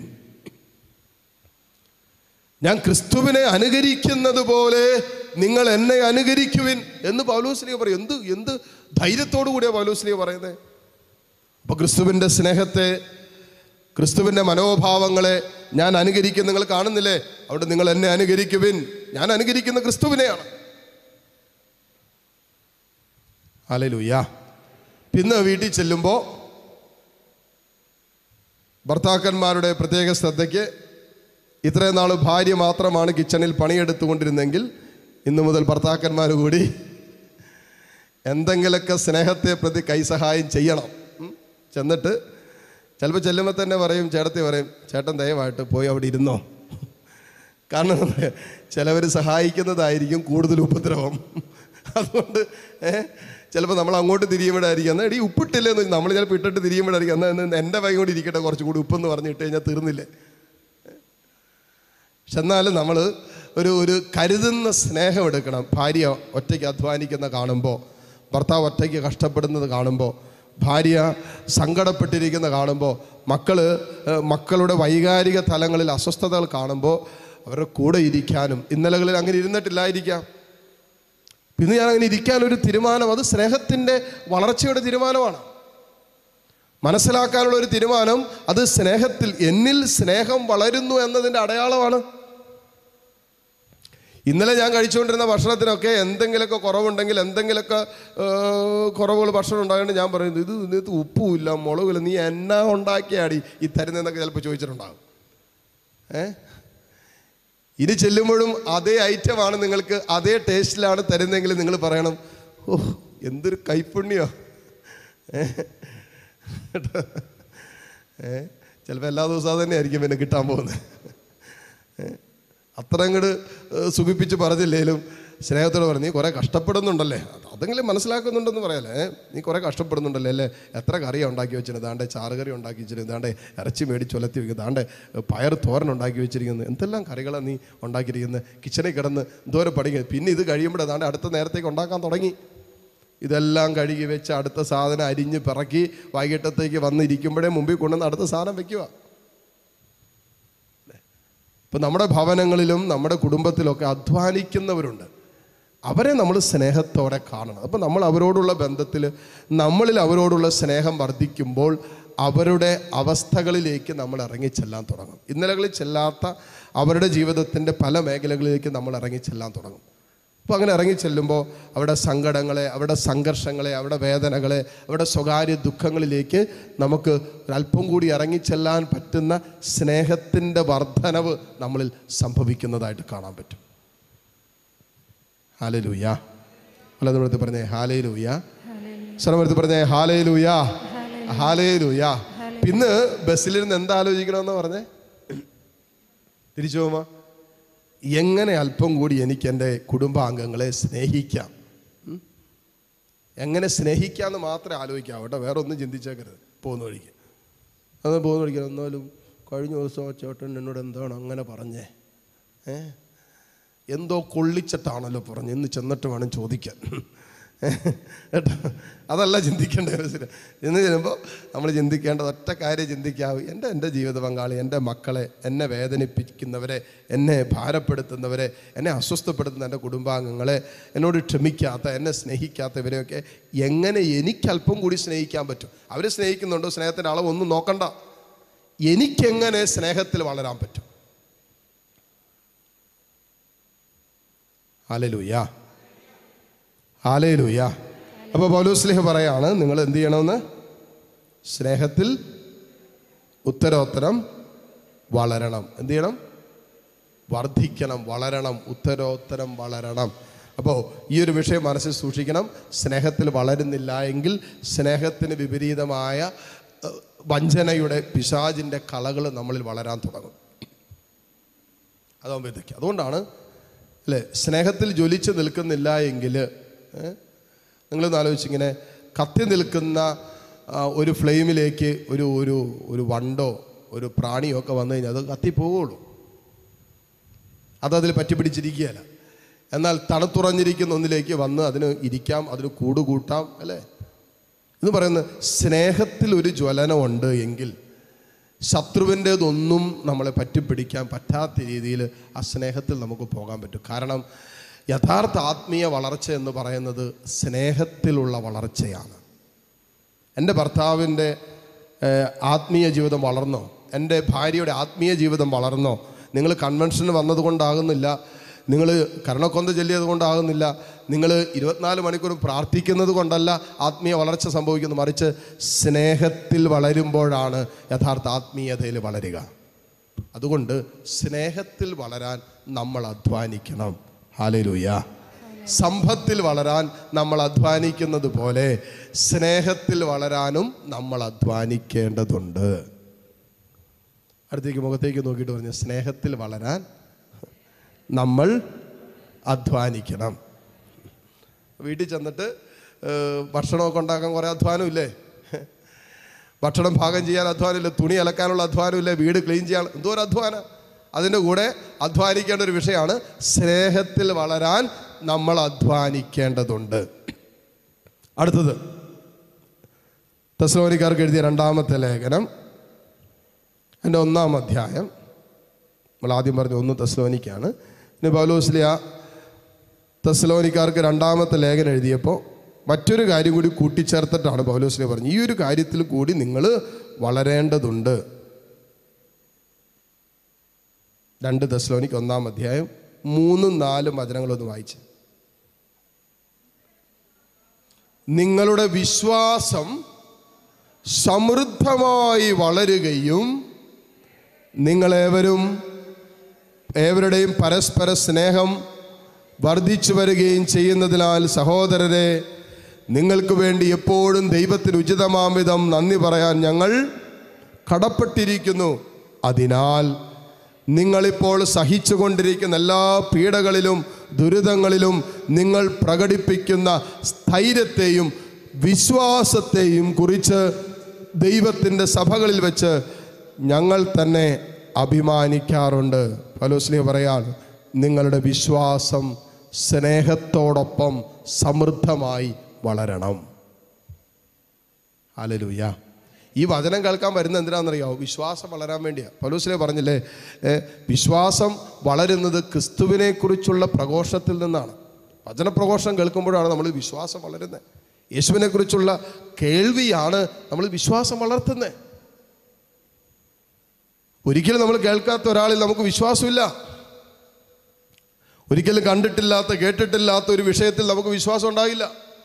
ഞാൻ ക്രിസ്തുവിനെ അനുകരിക്കുന്നത് പോലെ നിങ്ങൾ എന്നെ അനുകരിക്കുവിൻ എന്ന് പൗലോസ്ലിയ പറയും എന്ത് എന്ത് ധൈര്യത്തോടു കൂടിയാണ് പൗലോസ്ലിയ പറയുന്നത് അപ്പൊ ക്രിസ്തുവിൻ്റെ സ്നേഹത്തെ ക്രിസ്തുവിൻ്റെ മനോഭാവങ്ങളെ ഞാൻ അനുകരിക്കുന്ന നിങ്ങൾ കാണുന്നില്ലേ അവിടെ നിങ്ങൾ എന്നെ അനുകരിക്കുവിൻ ഞാൻ അനുകരിക്കുന്ന ക്രിസ്തുവിനെയാണ് അലലുയ്യ പിന്നെ വീട്ടിൽ ചെല്ലുമ്പോൾ ഭർത്താക്കന്മാരുടെ പ്രത്യേക ശ്രദ്ധയ്ക്ക് ഇത്രയും നാൾ ഭാര്യ മാത്രമാണ് കിച്ചണിൽ പണിയെടുത്തുകൊണ്ടിരുന്നെങ്കിൽ ഇന്നു മുതൽ ഭർത്താക്കന്മാർ കൂടി എന്തെങ്കിലുമൊക്കെ സ്നേഹത്തെ പ്രതി കൈസഹായം ചെയ്യണം ഉം. ചെന്നിട്ട് ചിലപ്പോൾ ചെല്ലുമ്പോൾ തന്നെ പറയും ചേട്ടത്തി പറയും ചേട്ടൻ ദയവായിട്ട് പോയി അവിടെ ഇരുന്നോ കാരണം ചിലവർ സഹായിക്കുന്നതായിരിക്കും കൂടുതൽ ഉപദ്രവം അതുകൊണ്ട് ഏഹ് ചിലപ്പോൾ നമ്മൾ അങ്ങോട്ട് തിരിയുമ്പോഴായിരിക്കും എന്നാൽ എടീ ഉപ്പിട്ടില്ലേ എന്ന് നമ്മൾ ചിലപ്പോൾ ഇട്ടിട്ട് തിരിയുമ്പോഴായിരിക്കും എന്നാൽ ഇന്ന് എൻ്റെ വൈ കൂടി ഇരിക്കട്ടെ കുറച്ചുകൂടി ഉപ്പെന്ന് പറഞ്ഞ് ഇട്ട് കഴിഞ്ഞാൽ തീർന്നില്ലേ പക്ഷെ എന്നാലും നമ്മൾ ഒരു ഒരു കരുതുന്ന സ്നേഹം എടുക്കണം ഭാര്യ ഒറ്റയ്ക്ക് അധ്വാനിക്കുന്ന കാണുമ്പോൾ ഭർത്താവ് ഒറ്റയ്ക്ക് കഷ്ടപ്പെടുന്നത് കാണുമ്പോൾ ഭാര്യ സങ്കടപ്പെട്ടിരിക്കുന്ന കാണുമ്പോൾ മക്കള് ഏഹ്, മക്കളുടെ വൈകാരിക തലങ്ങളിൽ അസ്വസ്ഥതകൾ കാണുമ്പോൾ അവരുടെ കൂടെ ഇരിക്കാനും ഇന്നലകളിൽ അങ്ങനെ ഇരുന്നിട്ടില്ലായിരിക്കാം ഇന്ന് ഞാൻ അങ്ങനെ ഇരിക്കാനൊരു തീരുമാനം അത് സ്നേഹത്തിൻ്റെ വളർച്ചയുടെ തീരുമാനമാണ് മനസ്സിലാക്കാനുള്ള ഒരു തീരുമാനം അത് സ്നേഹത്തിൽ എന്നിൽ സ്നേഹം വളരുന്നു എന്നതിൻ്റെ അടയാളമാണ് ഇന്നലെ ഞാൻ കഴിച്ചുകൊണ്ടിരുന്ന ഭക്ഷണത്തിനൊക്കെ എന്തെങ്കിലുമൊക്കെ കുറവുണ്ടെങ്കിൽ എന്തെങ്കിലുമൊക്കെ കുറവുകൾ ഭക്ഷണം ഉണ്ടാകേണ്ട ഞാൻ പറയുന്നത് ഇത് ഇതിനകത്ത് ഉപ്പുമില്ല മുളകില്ല നീ എന്നാ ഉണ്ടാക്കിയാടി ഈ തരുന്നതെന്നൊക്കെ ചിലപ്പോൾ ചോദിച്ചിട്ടുണ്ടാകും ഏ ഇനി ചെല്ലുമ്പോഴും അതേ ഐറ്റമാണ് നിങ്ങൾക്ക് അതേ ടേസ്റ്റിലാണ് തരുന്നതെങ്കിൽ നിങ്ങൾ പറയണം ഓ എന്തൊരു കൈപ്പുണ്യോ ഏ ഏ ചിലപ്പോൾ എല്ലാ ദിവസവും അത് തന്നെ ആയിരിക്കും പിന്നെ കിട്ടാൻ പോകുന്നത് ഏ? അത്ര അങ്ങോട്ട് സുഖിപ്പിച്ച് പറഞ്ഞില്ലേലും സ്നേഹത്തോട് പറഞ്ഞു നീ കുറേ കഷ്ടപ്പെടുന്നുണ്ടല്ലേ അത് അതെങ്കിലും മനസ്സിലാക്കുന്നുണ്ടെന്ന് പറയാലേ ഏ? നീ കുറേ കഷ്ടപ്പെടുന്നുണ്ടല്ലേ അല്ലേ എത്ര കറിയാണ് ഉണ്ടാക്കി വെച്ചിരുന്നത് ദാണ്ടെ ചാറുകറി ഉണ്ടാക്കി വെച്ചിരുന്നത് ദാണ്ടെ ഇറച്ചി മേടിച്ച് ഒലത്തി വെക്കുന്നത് ദാണ്ടെ പയർ തോരൻ ഉണ്ടാക്കി വെച്ചിരിക്കുന്നത് എന്തെല്ലാം കറികളാണ് നീ ഉണ്ടാക്കിയിരിക്കുന്നത് കിച്ചണിൽ കിടന്ന് എന്തോരം പഠിക്കുന്നത് പിന്നെ ഇത് കഴിയുമ്പോഴേ ദാണ്ടെ അടുത്ത നേരത്തേക്ക് ഉണ്ടാക്കാൻ തുടങ്ങി ഇതെല്ലാം കഴുകി വെച്ച് അടുത്ത സാധനം അരിഞ്ഞ് പിറക്കി വൈകിട്ടത്തേക്ക് വന്നിരിക്കുമ്പോഴേ മുമ്പിൽ കൊണ്ടുവന്ന് അടുത്ത സാധനം വെക്കുക ഇപ്പം നമ്മുടെ ഭവനങ്ങളിലും നമ്മുടെ കുടുംബത്തിലൊക്കെ അധ്വാനിക്കുന്നവരുണ്ട് അവരെ നമ്മൾ സ്നേഹത്തോടെ കാണണം അപ്പം നമ്മൾ അവരോടുള്ള ബന്ധത്തിൽ നമ്മളിൽ അവരോടുള്ള സ്നേഹം വർദ്ധിക്കുമ്പോൾ അവരുടെ അവസ്ഥകളിലേക്ക് നമ്മൾ ഇറങ്ങിച്ചെല്ലാൻ തുടങ്ങും ഇന്നലകളിൽ ചെല്ലാത്ത അവരുടെ ജീവിതത്തിൻ്റെ പല മേഖലകളിലേക്ക് നമ്മൾ ഇറങ്ങിച്ചെല്ലാൻ തുടങ്ങും അപ്പോൾ അങ്ങനെ ഇറങ്ങിച്ചെല്ലുമ്പോൾ അവരുടെ സങ്കടങ്ങളെ അവരുടെ സംഘർഷങ്ങളെ അവരുടെ വേദനകളെ അവരുടെ സ്വകാര്യ ദുഃഖങ്ങളിലേക്ക് നമുക്ക് ഒരല്പം കൂടി ഇറങ്ങിച്ചെല്ലാൻ പറ്റുന്ന സ്നേഹത്തിൻ്റെ വർധനവ് നമ്മളിൽ സംഭവിക്കുന്നതായിട്ട് കാണാൻ പറ്റും ഹാലലൂയ അല്ലാതെ പറഞ്ഞേ ഹാലയിലൂയ സ്വരമെടുത്ത് പറഞ്ഞേ ഹാലയിലൂയ ഹാലയിലൂയ പിന്നെ ബസ്സിലിരുന്ന് എന്താ ആലോചിക്കണമെന്ന് പറഞ്ഞേ തിരിച്ചു പോകുമ്പോ എങ്ങനെ അല്പം കൂടി എനിക്ക് എൻ്റെ കുടുംബാംഗങ്ങളെ സ്നേഹിക്കാം ഉം? എങ്ങനെ സ്നേഹിക്കാമെന്ന് മാത്രമേ ആലോചിക്കാവൂ കേട്ടോ വേറെ ഒന്നും ചിന്തിച്ചേക്കരുത് പോകുന്ന വഴിക്ക് അത് പോകുന്ന വഴിക്ക് എന്നാലും കഴിഞ്ഞ ദിവസം ആ ചേട്ടൻ എന്നോട് എന്താണ് അങ്ങനെ പറഞ്ഞേ ഏ എന്തോ കൊള്ളിച്ചിട്ടാണല്ലോ പറഞ്ഞു ഇന്ന് ചെന്നിട്ട് വേണം ചോദിക്കാൻ കേട്ടോ അതല്ല ചിന്തിക്കേണ്ട മനസ്സിൽ ഇന്ന് ചെല്ലുമ്പോൾ നമ്മൾ ചിന്തിക്കേണ്ടത് ഒറ്റ കാര്യം ചിന്തിക്കാവൂ എൻ്റെ എൻ്റെ ജീവിത പങ്കാളി എൻ്റെ മക്കളെ എന്നെ വേദനിപ്പിക്കുന്നവരെ എന്നെ ഭാരപ്പെടുത്തുന്നവരെ എന്നെ അസ്വസ്ഥപ്പെടുത്തുന്ന എൻ്റെ കുടുംബാംഗങ്ങളെ എന്നോട് ക്ഷമിക്കാത്ത എന്നെ സ്നേഹിക്കാത്തവരെയൊക്കെ എങ്ങനെ എനിക്കല്പം കൂടി സ്നേഹിക്കാൻ പറ്റും അവരെ സ്നേഹിക്കുന്നുണ്ടോ സ്നേഹത്തിൻ്റെ അളവൊന്നും നോക്കണ്ട എനിക്കെങ്ങനെ സ്നേഹത്തിൽ വളരാൻ പറ്റും ഹാലലൂയ ഹാലലൂയ അപ്പോൾ പൗലോസ്ലിഹ പറയാണ് നിങ്ങൾ എന്ത് ചെയ്യണമെന്ന് സ്നേഹത്തിൽ ഉത്തരോത്തരം വളരണം എന്ത് ചെയ്യണം വർദ്ധിക്കണം വളരണം ഉത്തരോത്തരം വളരണം അപ്പോൾ ഈ ഒരു വിഷയം മനസ്സിൽ സൂക്ഷിക്കണം സ്നേഹത്തിൽ വളരുന്നില്ല എങ്കിൽ സ്നേഹത്തിന് വിപരീതമായ ഏഹ്, വഞ്ചനയുടെ പിശാജിൻ്റെ കളകൾ നമ്മളിൽ വളരാൻ തുടങ്ങും അതാകുമ്പോഴത്തേക്ക് അതുകൊണ്ടാണ് അല്ലേ സ്നേഹത്തിൽ ജ്വലിച്ച് നിൽക്കുന്നില്ല എങ്കിൽ നിങ്ങളൊന്ന് ആലോചിച്ചിങ്ങനെ കത്തി നിൽക്കുന്ന ആ, ഒരു ഫ്ലെയിമിലേക്ക് ഒരു ഒരു ഒരു വണ്ടോ ഒരു പ്രാണിയോ ഒക്കെ വന്നു കഴിഞ്ഞാൽ അത് കത്തിപ്പോവുള്ളൂ അതതിൽ പറ്റിപ്പിടിച്ചിരിക്കുകയല്ല എന്നാൽ തണുത്തുറഞ്ഞിരിക്കുന്ന ഒന്നിലേക്ക് വന്ന് അതിന് ഇരിക്കാം അതിന് കൂടുകൂട്ടാം അല്ലേ എന്ന് പറയുന്നത് സ്നേഹത്തിൽ ഒരു ജ്വലനമുണ്ട് എങ്കിൽ ശത്രുവിൻ്റേതൊന്നും നമ്മളെ പറ്റിപ്പിടിക്കാൻ പറ്റാത്ത രീതിയിൽ ആ സ്നേഹത്തിൽ നമുക്ക് പോകാൻ പറ്റും കാരണം യഥാർത്ഥ ആത്മീയ വളർച്ച എന്ന് പറയുന്നത് സ്നേഹത്തിലുള്ള വളർച്ചയാണ് എൻ്റെ ഭർത്താവിൻ്റെ ഏഹ്, ആത്മീയ ജീവിതം വളർന്നോ എൻ്റെ ഭാര്യയുടെ ആത്മീയ ജീവിതം വളർന്നോ നിങ്ങൾ കൺവെൻഷന് വന്നതുകൊണ്ടാകുന്നില്ല നിങ്ങൾ കരണക്കൊന്ത ചൊല്ലിയത് കൊണ്ടാകുന്നില്ല നിങ്ങൾ ഇരുപത്തിനാല് മണിക്കൂറും പ്രാർത്ഥിക്കുന്നത് കൊണ്ടല്ല ആത്മീയ വളർച്ച സംഭവിക്കുന്നത് മറിച്ച് സ്നേഹത്തിൽ വളരുമ്പോഴാണ് യഥാർത്ഥ ആത്മീയതയിൽ വളരുക അതുകൊണ്ട് സ്നേഹത്തിൽ വളരാൻ നമ്മൾ അധ്വാനിക്കണം ഹാലലൂയ സമ്പത്തിൽ വളരാൻ നമ്മൾ അധ്വാനിക്കുന്നത് പോലെ സ്നേഹത്തിൽ വളരാനും നമ്മൾ അധ്വാനിക്കേണ്ടതുണ്ട് അടുത്തേക്ക് മുഖത്തേക്ക് നോക്കിയിട്ട് പറഞ്ഞു സ്നേഹത്തിൽ വളരാൻ നമ്മൾ അധ്വാനിക്കണം വീട്ടിൽ ചെന്നിട്ട് ഏഹ്, ഭക്ഷണമൊക്കെ ഉണ്ടാക്കാൻ കുറേ അധ്വാനമില്ലേ ഭക്ഷണം പാകം ചെയ്യാൻ അധ്വാനമില്ല തുണി അലക്കാനുള്ള അധ്വാനമില്ല വീട് ക്ലീൻ ചെയ്യാൻ എന്തോ ഒരു അധ്വാനം അതിൻ്റെ കൂടെ അധ്വാനിക്കേണ്ട ഒരു വിഷയമാണ് സ്നേഹത്തിൽ വളരാൻ നമ്മൾ അധ്വാനിക്കേണ്ടതുണ്ട് അടുത്തത് തെസ്ലോനിക്കാർക്ക് എഴുതിയ രണ്ടാമത്തെ ലേഖനം എൻ്റെ ഒന്നാം അധ്യായം നമ്മൾ ആദ്യം പറഞ്ഞ ഒന്ന് തെസ്ലോനിക്കാണ് ഇനി പൗലോസ്ലിയ തെസ്ലോനിക്കാർക്ക് രണ്ടാമത്തെ ലേഖനം എഴുതിയപ്പോൾ മറ്റൊരു കാര്യം കൂടി കൂട്ടിച്ചേർത്തിട്ടാണ് പൗലോസ്ലിയ പറഞ്ഞത് ഈ ഒരു കാര്യത്തിൽ കൂടി നിങ്ങൾ വളരേണ്ടതുണ്ട് രണ്ട് തെസ്ലോനിക്ക് ഒന്നാം അധ്യായം മൂന്നും നാലും വചനങ്ങളൊന്ന് വായിച്ച് നിങ്ങളുടെ വിശ്വാസം സമൃദ്ധമായി വളരുകയും നിങ്ങളേവരും ഏവരുടെയും പരസ്പര സ്നേഹം വർദ്ധിച്ചു വരികയും ചെയ്യുന്നതിനാൽ സഹോദരരെ നിങ്ങൾക്ക് വേണ്ടി എപ്പോഴും ദൈവത്തിന് ഉചിതമാം വിധം നന്ദി പറയാൻ ഞങ്ങൾ കടപ്പെട്ടിരിക്കുന്നു അതിനാൽ നിങ്ങളിപ്പോൾ സഹിച്ചുകൊണ്ടിരിക്കുന്ന എല്ലാ പീഡകളിലും ദുരിതങ്ങളിലും നിങ്ങൾ പ്രകടിപ്പിക്കുന്ന സ്ഥൈര്യത്തെയും വിശ്വാസത്തെയും കുറിച്ച് ദൈവത്തിൻ്റെ സഭകളിൽ വെച്ച് ഞങ്ങൾ തന്നെ അഭിമാനിക്കാറുണ്ട് ഫലോസ്ലിയ പറയാൻ നിങ്ങളുടെ വിശ്വാസം സ്നേഹത്തോടൊപ്പം സമൃദ്ധമായി വളരണം ഹല്ലേലൂയ ഈ വചനം കേൾക്കാൻ വരുന്ന എന്തിനാണെന്നറിയാമോ വിശ്വാസം വളരാൻ വേണ്ടിയാണ് പലൂസിലെ പറഞ്ഞില്ലേ ഏ, വിശ്വാസം വളരുന്നത് ക്രിസ്തുവിനെ കുറിച്ചുള്ള പ്രഘോഷത്തിൽ നിന്നാണ് വചനപ്രഘോഷം കേൾക്കുമ്പോഴാണ് നമ്മൾ വിശ്വാസം വളരുന്നത് യേശുവിനെ കുറിച്ചുള്ള കേൾവിയാണ് നമ്മൾ വിശ്വാസം വളർത്തുന്നത് ഒരിക്കലും നമ്മൾ കേൾക്കാത്ത ഒരാളിൽ നമുക്ക് വിശ്വാസമില്ല ഒരിക്കലും കണ്ടിട്ടില്ലാത്ത കേട്ടിട്ടില്ലാത്ത ഒരു വിഷയത്തിൽ നമുക്ക് വിശ്വാസം ഉണ്ടാകില്ല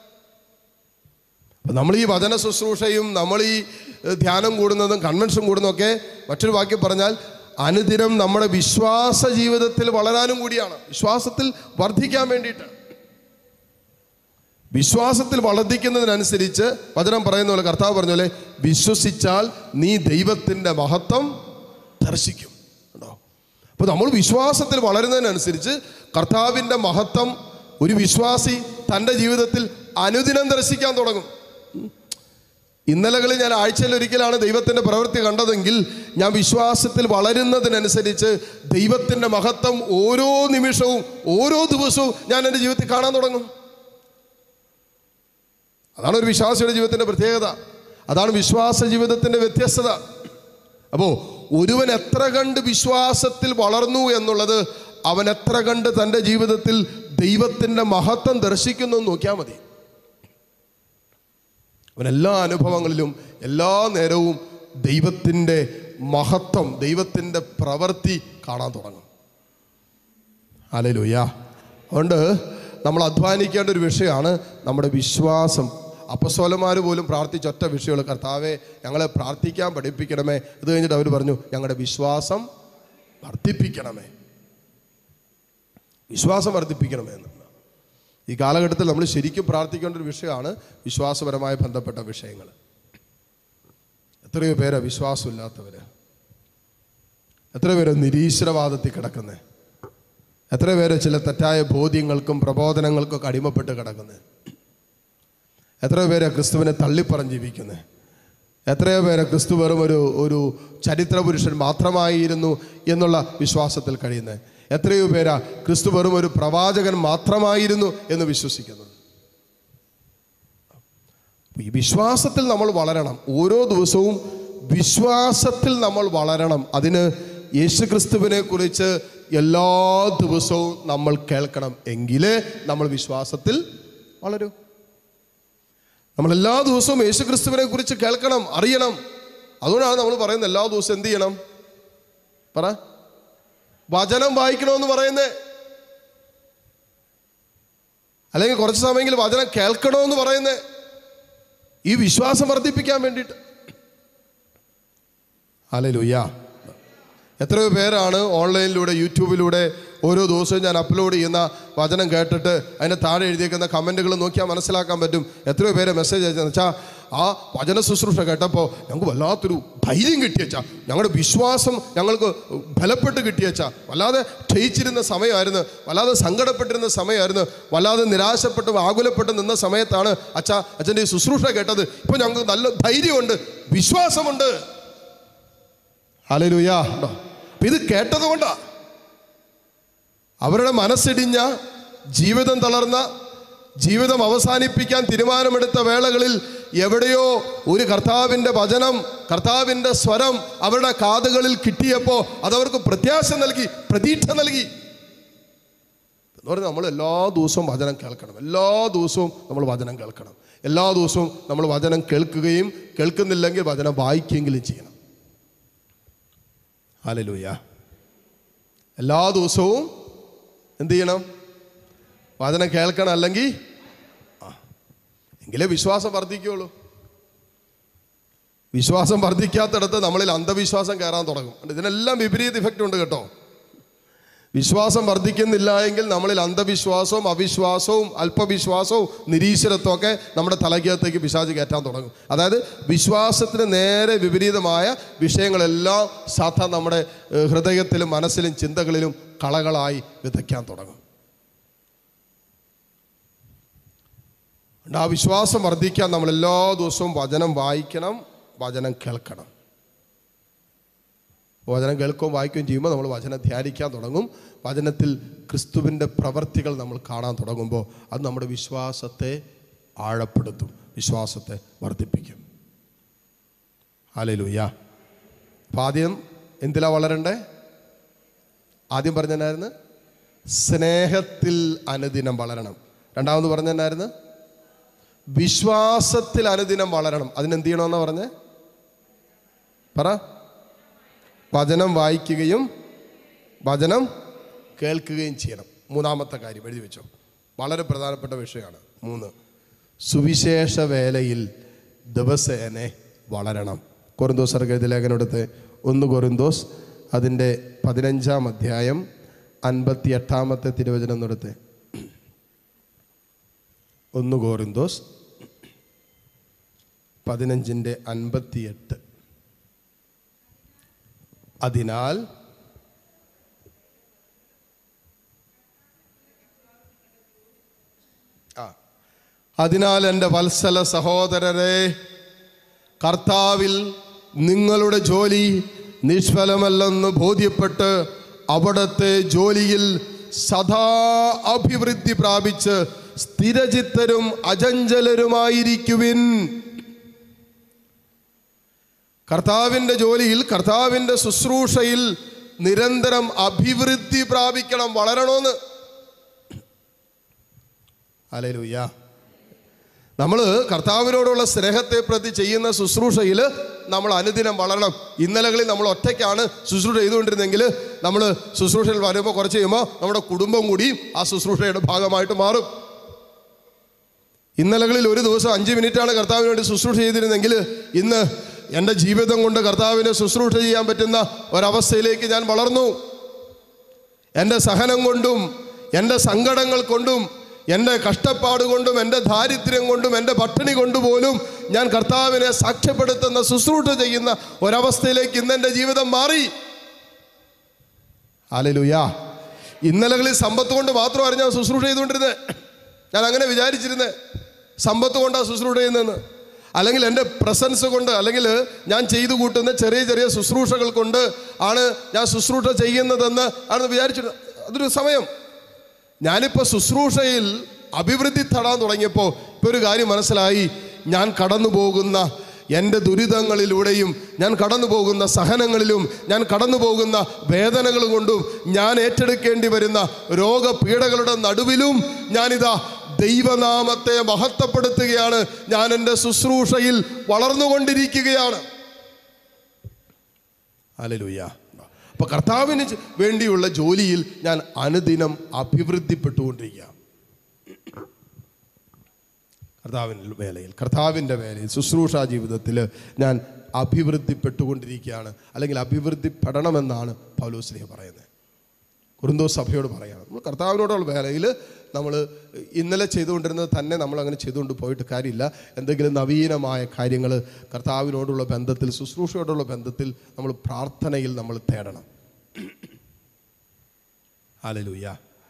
അപ്പൊ നമ്മൾ ഈ വചന ശുശ്രൂഷയും നമ്മൾ ഈ ഏഹ്, ധ്യാനം കൂടുന്നതും കൺവെൻഷൻ കൂടുന്നതൊക്കെ മറ്റൊരു വാക്യം പറഞ്ഞാൽ അനുദിനം നമ്മുടെ വിശ്വാസ ജീവിതത്തിൽ വളരാനും കൂടിയാണ് വിശ്വാസത്തിൽ വർദ്ധിക്കാൻ വേണ്ടിയിട്ട് വിശ്വാസത്തിൽ വർദ്ധിക്കുന്നതിനനുസരിച്ച് വചനം പറയുന്ന പോലെ കർത്താവ് പറഞ്ഞ പോലെ വിശ്വസിച്ചാൽ നീ ദൈവത്തിൻ്റെ മഹത്വം ദർശിക്കും ഉണ്ടോ അപ്പോൾ നമ്മൾ വിശ്വാസത്തിൽ വളരുന്നതിനനുസരിച്ച് കർത്താവിൻ്റെ മഹത്വം ഒരു വിശ്വാസി തൻ്റെ ജീവിതത്തിൽ അനുദിനം ദർശിക്കാൻ തുടങ്ങും ഉം. ഇന്നലകളിൽ ഞാൻ ആഴ്ചയിൽ ഒരിക്കലാണ് ദൈവത്തിൻ്റെ പ്രവൃത്തി കണ്ടതെങ്കിൽ ഞാൻ വിശ്വാസത്തിൽ വളരുന്നതിനനുസരിച്ച് ദൈവത്തിൻ്റെ മഹത്വം ഓരോ നിമിഷവും ഓരോ ദിവസവും ഞാൻ എൻ്റെ ജീവിതത്തിൽ കാണാൻ തുടങ്ങും അതാണ് ഒരു വിശ്വാസിയുടെ ജീവിതത്തിൻ്റെ പ്രത്യേകത അതാണ് വിശ്വാസ ജീവിതത്തിൻ്റെ വ്യത്യസ്തത അപ്പോൾ ഒരുവൻ എത്ര കണ്ട് വിശ്വാസത്തിൽ വളർന്നു എന്നുള്ളത് അവൻ എത്ര കണ്ട് തൻ്റെ ജീവിതത്തിൽ ദൈവത്തിൻ്റെ മഹത്വം ദർശിക്കുന്നു എന്ന് നോക്കിയാൽ മതി അവൻ എല്ലാ അനുഭവങ്ങളിലും എല്ലാ നേരവും ദൈവത്തിൻ്റെ മഹത്വം ദൈവത്തിൻ്റെ പ്രവൃത്തി കാണാൻ തുടങ്ങും അലലുയ്യ അതുകൊണ്ട് നമ്മൾ അധ്വാനിക്കേണ്ട ഒരു വിഷയമാണ് നമ്മുടെ വിശ്വാസം അപ്പസ്വലന്മാർ പോലും പ്രാർത്ഥിച്ച ഒറ്റ വിഷയമുള്ള കർത്താവെ ഞങ്ങളെ പ്രാർത്ഥിക്കാൻ പഠിപ്പിക്കണമേ ഇത് കഴിഞ്ഞിട്ട് അവർ പറഞ്ഞു ഞങ്ങളുടെ വിശ്വാസം വർദ്ധിപ്പിക്കണമേ വിശ്വാസം വർദ്ധിപ്പിക്കണമേ എന്ന് ഈ കാലഘട്ടത്തിൽ നമ്മൾ ശരിക്കും പ്രാർത്ഥിക്കേണ്ട ഒരു വിഷയമാണ് വിശ്വാസപരമായി ബന്ധപ്പെട്ട വിഷയങ്ങൾ എത്രയോ പേരാ വിശ്വാസമില്ലാത്തവര് എത്രയോ പേര് നിരീശ്വരവാദത്തിൽ കിടക്കുന്നത് എത്ര പേര് ചില തെറ്റായ ബോധ്യങ്ങൾക്കും പ്രബോധനങ്ങൾക്കും ഒക്കെ അടിമപ്പെട്ട് കിടക്കുന്നത് എത്രയോ പേര് ക്രിസ്തുവിനെ തള്ളിപ്പറഞ്ഞ് ജീവിക്കുന്നത് എത്രയോ പേര് ക്രിസ്തു വെറും ഒരു ഒരു ചരിത്ര പുരുഷൻ മാത്രമായിരുന്നു എന്നുള്ള വിശ്വാസത്തിൽ കഴിയുന്നത് എത്രയോ പേരാ ക്രിസ്തു വെറും ഒരു പ്രവാചകൻ മാത്രമായിരുന്നു എന്ന് വിശ്വസിക്കുന്നത് ഈ വിശ്വാസത്തിൽ നമ്മൾ വളരണം ഓരോ ദിവസവും വിശ്വാസത്തിൽ നമ്മൾ വളരണം അതിന് യേശുക്രിസ്തുവിനെ കുറിച്ച് എല്ലാ ദിവസവും നമ്മൾ കേൾക്കണം എങ്കിലേ നമ്മൾ വിശ്വാസത്തിൽ വളരൂ നമ്മൾ എല്ലാ ദിവസവും യേശുക്രിസ്തുവിനെ കുറിച്ച് കേൾക്കണം അറിയണം അതുകൊണ്ടാണ് നമ്മൾ പറയുന്നത് എല്ലാ ദിവസവും എന്ത് ചെയ്യണം പറ വചനം വായിക്കണമെന്ന് പറയുന്നേ അല്ലെങ്കിൽ കുറച്ച് സമയമെങ്കിലും വചനം കേൾക്കണമെന്ന് പറയുന്നേ ഈ വിശ്വാസം വർദ്ധിപ്പിക്കാൻ വേണ്ടിയിട്ട് അലലുയ്യ എത്രയോ പേരാണ് ഓൺലൈനിലൂടെ യൂട്യൂബിലൂടെ ഓരോ ദിവസവും ഞാൻ അപ്ലോഡ് ചെയ്യുന്ന വചനം കേട്ടിട്ട് അതിൻ്റെ താഴെ എഴുതിയേക്കുന്ന കമൻറ്റുകൾ നോക്കിയാൽ മനസ്സിലാക്കാൻ പറ്റും എത്രയോ പേരെ മെസ്സേജ് അയച്ചെന്ന് വെച്ചാൽ ആ വചന ശുശ്രൂഷ കേട്ടപ്പോൾ ഞങ്ങൾക്ക് വല്ലാത്തൊരു ധൈര്യം കിട്ടിയച്ചാ ഞങ്ങളുടെ വിശ്വാസം ഞങ്ങൾക്ക് ബലപ്പെട്ട് കിട്ടിയച്ചാ വല്ലാതെ ക്ഷയിച്ചിരുന്ന സമയമായിരുന്നു വല്ലാതെ സങ്കടപ്പെട്ടിരുന്ന സമയമായിരുന്നു വല്ലാതെ നിരാശപ്പെട്ടും ആകുലപ്പെട്ട് നിന്ന സമയത്താണ് അച്ഛാ അച്ഛൻ്റെ ഈ ശുശ്രൂഷ കേട്ടത് ഇപ്പോൾ ഞങ്ങൾക്ക് നല്ല ധൈര്യമുണ്ട് വിശ്വാസമുണ്ട് ഹലലുയാ ഉണ്ടോ അപ്പൊ ഇത് കേട്ടത് കൊണ്ടാ അവരുടെ മനസ്സിടിഞ്ഞ ജീവിതം തളർന്ന ജീവിതം അവസാനിപ്പിക്കാൻ തീരുമാനമെടുത്ത വേളകളിൽ എവിടെയോ ഒരു കർത്താവിൻ്റെ വചനം കർത്താവിൻ്റെ സ്വരം അവരുടെ കാതുകളിൽ കിട്ടിയപ്പോൾ അതവർക്ക് പ്രത്യാശ നൽകി പ്രതീക്ഷ നൽകി എന്ന് പറഞ്ഞാൽ നമ്മൾ എല്ലാ ദിവസവും വചനം കേൾക്കണം എല്ലാ ദിവസവും നമ്മൾ വചനം കേൾക്കണം എല്ലാ ദിവസവും നമ്മൾ വചനം കേൾക്കുകയും കേൾക്കുന്നില്ലെങ്കിൽ വചനം വായിക്കുകയെങ്കിലും ചെയ്യണം ഹാലലൂയ എല്ലാ ദിവസവും എന്ത് ചെയ്യണം വചനം കേൾക്കണം അല്ലെങ്കിൽ ആ എങ്കിലേ വിശ്വാസം വർദ്ധിക്കുകയുള്ളൂ വിശ്വാസം വർദ്ധിക്കാത്തിടത്ത് നമ്മളിൽ അന്ധവിശ്വാസം കയറാൻ തുടങ്ങും ഇതിനെല്ലാം വിപരീത ഇഫക്റ്റ് ഉണ്ട് കേട്ടോ വിശ്വാസം വർദ്ധിക്കുന്നില്ല എങ്കിൽ നമ്മളിൽ അന്ധവിശ്വാസവും അവിശ്വാസവും അല്പവിശ്വാസവും നിരീശ്വരത്വം ഒക്കെ നമ്മുടെ തലയ്ക്കകത്തേക്ക് പിശാച് കയറ്റാൻ തുടങ്ങും അതായത് വിശ്വാസത്തിന് നേരെ വിപരീതമായ വിഷയങ്ങളെല്ലാം സാധാരണ നമ്മുടെ ഏഹ്, ഹൃദയത്തിലും മനസ്സിലും ചിന്തകളിലും കളകളായി വിതയ്ക്കാൻ തുടങ്ങും അതുകൊണ്ട് ആ വിശ്വാസം വർദ്ധിക്കാൻ നമ്മൾ എല്ലാ ദിവസവും വചനം വായിക്കണം വചനം കേൾക്കണം വചനം കേൾക്കുകയും വായിക്കുകയും ചെയ്യുമ്പോൾ നമ്മൾ വചനം ധ്യാനിക്കാൻ തുടങ്ങും വചനത്തിൽ ക്രിസ്തുവിൻ്റെ പ്രവർത്തികൾ നമ്മൾ കാണാൻ തുടങ്ങുമ്പോൾ അത് നമ്മുടെ വിശ്വാസത്തെ ആഴപ്പെടുത്തും വിശ്വാസത്തെ വർദ്ധിപ്പിക്കും ഹാലലൂയ അപ്പം ആദ്യം എന്തിലാ വളരണ്ടേ ആദ്യം പറഞ്ഞെന്നായിരുന്നു സ്നേഹത്തിൽ അനുദിനം വളരണം രണ്ടാമത് പറഞ്ഞെന്നായിരുന്നു വിശ്വാസത്തിൽ അനുദിനം വളരണം അതിനെന്ത് ചെയ്യണമെന്നാ പറഞ്ഞേ പറ വചനം വായിക്കുകയും വചനം കേൾക്കുകയും ചെയ്യണം മൂന്നാമത്തെ കാര്യം എഴുതി വെച്ചോ വളരെ പ്രധാനപ്പെട്ട വിഷയമാണ് മൂന്ന് സുവിശേഷ വേലയിൽ ദിവസേനെ വളരണം കൊറിന്തോസ് എഴുതിയ ലേഖനമെടുത്ത് ഒന്ന് കൊറിന്തോസ് അതിൻ്റെ പതിനഞ്ചാം അധ്യായം അൻപത്തി എട്ടാമത്തെ തിരുവചനം എടുത്ത് ഒന്ന് കോറിന്തോസ് പതിനഞ്ചിൻ്റെ അൻപത്തിയെട്ട് അതിനാൽ ആ അതിനാൽ എൻ്റെ വത്സല സഹോദരരെ കർത്താവിൽ നിങ്ങളുടെ ജോലി നിഷ്ഫലമല്ലെന്ന് ബോധ്യപ്പെട്ട് അവിടത്തെ ജോലിയിൽ സദാ അഭിവൃദ്ധി പ്രാപിച്ച് സ്ഥിരചിത്തരും അചഞ്ചലരുമായിരിക്കുവിൻ കർത്താവിൻ്റെ ജോലിയിൽ കർത്താവിൻ്റെ ശുശ്രൂഷയിൽ നിരന്തരം അഭിവൃദ്ധി പ്രാപിക്കണം വളരണമെന്ന് അലലൂയ്യ നമ്മൾ കർത്താവിനോടുള്ള സ്നേഹത്തെ പ്രതി ചെയ്യുന്ന ശുശ്രൂഷയിൽ നമ്മൾ അനുദിനം വളരണം ഇന്നലകളിൽ നമ്മൾ ഒറ്റയ്ക്കാണ് ശുശ്രൂഷ ചെയ്തുകൊണ്ടിരുന്നെങ്കിൽ നമ്മൾ ശുശ്രൂഷയിൽ വരുമ്പോൾ കുറച്ച് കഴിയുമ്പോൾ നമ്മുടെ കുടുംബം കൂടി ആ ശുശ്രൂഷയുടെ ഭാഗമായിട്ട് മാറും ഇന്നലകളിൽ ഒരു ദിവസം അഞ്ച് മിനിറ്റാണ് കർത്താവിന് വേണ്ടി ശുശ്രൂഷ ചെയ്തിരുന്നെങ്കിൽ ഇന്ന് എൻ്റെ ജീവിതം കൊണ്ട് കർത്താവിനെ ശുശ്രൂഷ ചെയ്യാൻ പറ്റുന്ന ഒരവസ്ഥയിലേക്ക് ഞാൻ വളർന്നു എൻ്റെ സഹനം കൊണ്ടും എൻ്റെ സങ്കടങ്ങൾ കൊണ്ടും എൻ്റെ കഷ്ടപ്പാട് കൊണ്ടും എൻ്റെ ദാരിദ്ര്യം കൊണ്ടും എൻ്റെ പട്ടിണി കൊണ്ടുപോലും ഞാൻ കർത്താവിനെ സാക്ഷ്യപ്പെടുത്തുന്ന ശുശ്രൂഷ ചെയ്യുന്ന ഒരവസ്ഥയിലേക്ക് ഇന്ന് എൻ്റെ ജീവിതം മാറി ആലലുയാ ഇന്നലകളിൽ സമ്പത്ത് കൊണ്ട് മാത്രമായിരുന്നു ഞാൻ ശുശ്രൂഷ ചെയ്തുകൊണ്ടിരുന്നത് ഞാൻ അങ്ങനെ വിചാരിച്ചിരുന്നത് സമ്പത്ത് കൊണ്ടാണ് ശുശ്രൂഷ ചെയ്യുന്നതെന്ന് അല്ലെങ്കിൽ എൻ്റെ പ്രസൻസ് കൊണ്ട് അല്ലെങ്കിൽ ഞാൻ ചെയ്തു കൂട്ടുന്ന ചെറിയ ചെറിയ ശുശ്രൂഷകൾ കൊണ്ട് ആണ് ഞാൻ ശുശ്രൂഷ ചെയ്യുന്നതെന്ന് ആണെന്ന് വിചാരിച്ചിരുന്നത് അതൊരു സമയം ഞാനിപ്പോൾ ശുശ്രൂഷയിൽ അഭിവൃദ്ധി തടാൻ തുടങ്ങിയപ്പോൾ ഇപ്പോൾ ഒരു കാര്യം മനസ്സിലായി ഞാൻ കടന്നു പോകുന്ന എൻ്റെ ദുരിതങ്ങളിലൂടെയും ഞാൻ കടന്നു പോകുന്ന സഹനങ്ങളിലും ഞാൻ കടന്നു പോകുന്ന വേദനകൾ കൊണ്ടും ഞാൻ ഏറ്റെടുക്കേണ്ടി വരുന്ന രോഗപീഠകളുടെ നടുവിലും ഞാനിതാ ദൈവനാമത്തെ മഹത്വപ്പെടുത്തുകയാണ് ഞാൻ എൻ്റെ ശുശ്രൂഷയിൽ വളർന്നുകൊണ്ടിരിക്കുകയാണ് അലലുയ്യ അപ്പൊ കർത്താവിന് ചെ- വേണ്ടിയുള്ള ജോലിയിൽ ഞാൻ അനുദിനം അഭിവൃദ്ധിപ്പെട്ടുകൊണ്ടിരിക്കുക കർത്താവിൻ്റെ വേലയിൽ കർത്താവിൻ്റെ വേലയിൽ ശുശ്രൂഷ ജീവിതത്തിൽ ഞാൻ അഭിവൃദ്ധിപ്പെട്ടുകൊണ്ടിരിക്കുകയാണ് അല്ലെങ്കിൽ അഭിവൃദ്ധിപ്പെടണമെന്നാണ് പൗലോസ്ലിഹ പറയുന്നത് കുറുന്തോ സഭയോട് പറയണം നമ്മൾ കർത്താവിനോടുള്ള വേലയിൽ നമ്മൾ ഇന്നലെ ചെയ്തുകൊണ്ടിരുന്നത് തന്നെ നമ്മൾ അങ്ങനെ ചെയ്തുകൊണ്ട് പോയിട്ട് കാര്യമില്ല എന്തെങ്കിലും നവീനമായ കാര്യങ്ങൾ കർത്താവിനോടുള്ള ബന്ധത്തിൽ ശുശ്രൂഷയോടുള്ള ബന്ധത്തിൽ നമ്മൾ പ്രാർത്ഥനയിൽ നമ്മൾ തേടണം ഹാലലൂയ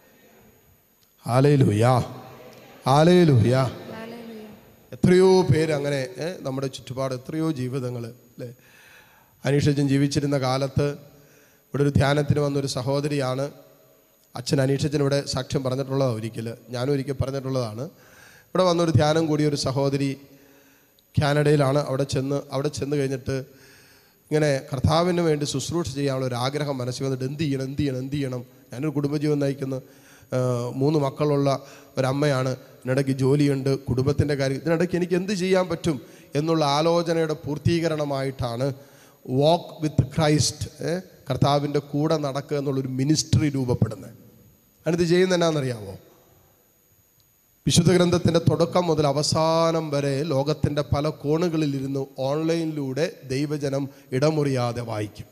ഹാലലൂയ ഹാലലൂയ എത്രയോ പേര് അങ്ങനെ ഏ, നമ്മുടെ ചുറ്റുപാട് എത്രയോ ജീവിതങ്ങൾ അല്ലേ അനീഷജൻ ജീവിച്ചിരുന്ന കാലത്ത് ഇവിടെ ഒരു ധ്യാനത്തിന് വന്നൊരു സഹോദരിയാണ് അച്ഛൻ അനീഷജൻ ഇവിടെ സാക്ഷ്യം പറഞ്ഞിട്ടുള്ളതാണ് ഒരിക്കൽ ഞാനും ഒരിക്കൽ പറഞ്ഞിട്ടുള്ളതാണ് ഇവിടെ വന്നൊരു ധ്യാനം കൂടിയ ഒരു സഹോദരി കാനഡയിലാണ് അവിടെ ചെന്ന് അവിടെ ചെന്ന് കഴിഞ്ഞിട്ട് ഇങ്ങനെ കർത്താവിന് വേണ്ടി ശുശ്രൂഷ ചെയ്യാനുള്ള ഒരു ആഗ്രഹം മനസ്സിൽ വന്നിട്ട് എന്ത് ചെയ്യണം എന്ത് ചെയ്യണം എന്ത് ചെയ്യണം ഞാനൊരു കുടുംബജീവൻ നയിക്കുന്ന ആ, മൂന്ന് മക്കളുള്ള ഒരമ്മയാണ് ഇതിനിടയ്ക്ക് ജോലിയുണ്ട് കുടുംബത്തിൻ്റെ കാര്യം ഇതിനിടയ്ക്ക് എനിക്ക് എന്ത് ചെയ്യാൻ പറ്റും എന്നുള്ള ആലോചനയുടെ പൂർത്തീകരണമായിട്ടാണ് വാക്ക് വിത്ത് ക്രൈസ്റ്റ് ഏ, കർത്താവിൻ്റെ കൂടെ നടക്കുക എന്നുള്ളൊരു മിനിസ്ട്രി രൂപപ്പെടുന്നത് അതിനിത് ചെയ്യുന്നത് എന്നാണെന്നറിയാമോ വിശുദ്ധ ഗ്രന്ഥത്തിൻ്റെ തുടക്കം മുതൽ അവസാനം വരെ ലോകത്തിൻ്റെ പല കോണുകളിലിരുന്ന് ഓൺലൈനിലൂടെ ദൈവജനം ഇടമുറിയാതെ വായിക്കും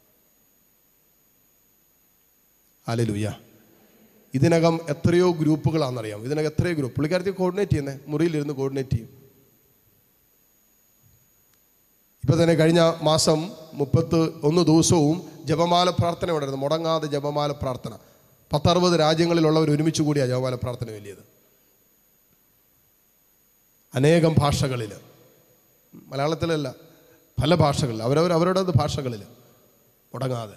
അലലുയ്യ ഇതിനകം എത്രയോ ഗ്രൂപ്പുകളാണെന്നറിയാം ഇതിനകം എത്രയോ ഗ്രൂപ്പ് പുള്ളിക്കാരത്തി കോർഡിനേറ്റ് ചെയ്യുന്നത് മുറിയിലിരുന്ന് കോർഡിനേറ്റ് ചെയ്യും ഇപ്പൊ തന്നെ കഴിഞ്ഞ മാസം മുപ്പത്ത് ഒന്ന് ദിവസവും ജപമാല പ്രാർത്ഥന ഉണ്ടായിരുന്നു മുടങ്ങാതെ ജപമാല പ്രാർത്ഥന പത്തറുപത് രാജ്യങ്ങളിലുള്ളവർ ഒരുമിച്ച് കൂടിയാണ് ജപമാല പ്രാർത്ഥന വലിയത് അനേകം ഭാഷകളിൽ മലയാളത്തിലല്ല പല ഭാഷകളിൽ അവരവർ അവരുടെ ഭാഷകളിൽ മുടങ്ങാതെ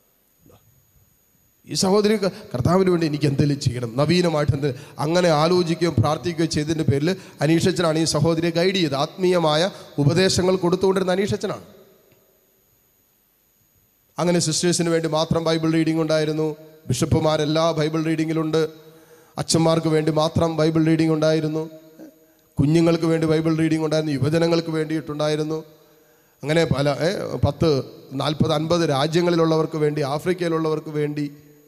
ഈ സഹോദരി ക- കർത്താവിന് വേണ്ടി എനിക്ക് എന്തെങ്കിലും ചെയ്യണം നവീനമായിട്ട് എന്തെങ്കിലും അങ്ങനെ ആലോചിക്കുകയും പ്രാർത്ഥിക്കുകയും ചെയ്തതിൻ്റെ പേരിൽ അനീഷച്ചനാണ് ഈ സഹോദരിയെ ഗൈഡ് ചെയ്ത് ആത്മീയമായ ഉപദേശങ്ങൾ കൊടുത്തുകൊണ്ടിരുന്ന അനീഷച്ചനാണ് അങ്ങനെ സിസ്റ്റേഴ്സിന് വേണ്ടി മാത്രം ബൈബിൾ റീഡിംഗ് ഉണ്ടായിരുന്നു ബിഷപ്പുമാരെല്ലാ ബൈബിൾ റീഡിങ്ങിലുണ്ട് അച്ഛന്മാർക്ക് വേണ്ടി മാത്രം ബൈബിൾ റീഡിംഗ് ഉണ്ടായിരുന്നു കുഞ്ഞുങ്ങൾക്ക് വേണ്ടി ബൈബിൾ റീഡിംഗ് ഉണ്ടായിരുന്നു യുവജനങ്ങൾക്ക് വേണ്ടിയിട്ടുണ്ടായിരുന്നു അങ്ങനെ പല ഏ, പത്ത് നാൽപ്പത് അൻപത് രാജ്യങ്ങളിലുള്ളവർക്ക് വേണ്ടി ആഫ്രിക്കയിലുള്ളവർക്ക് വേണ്ടി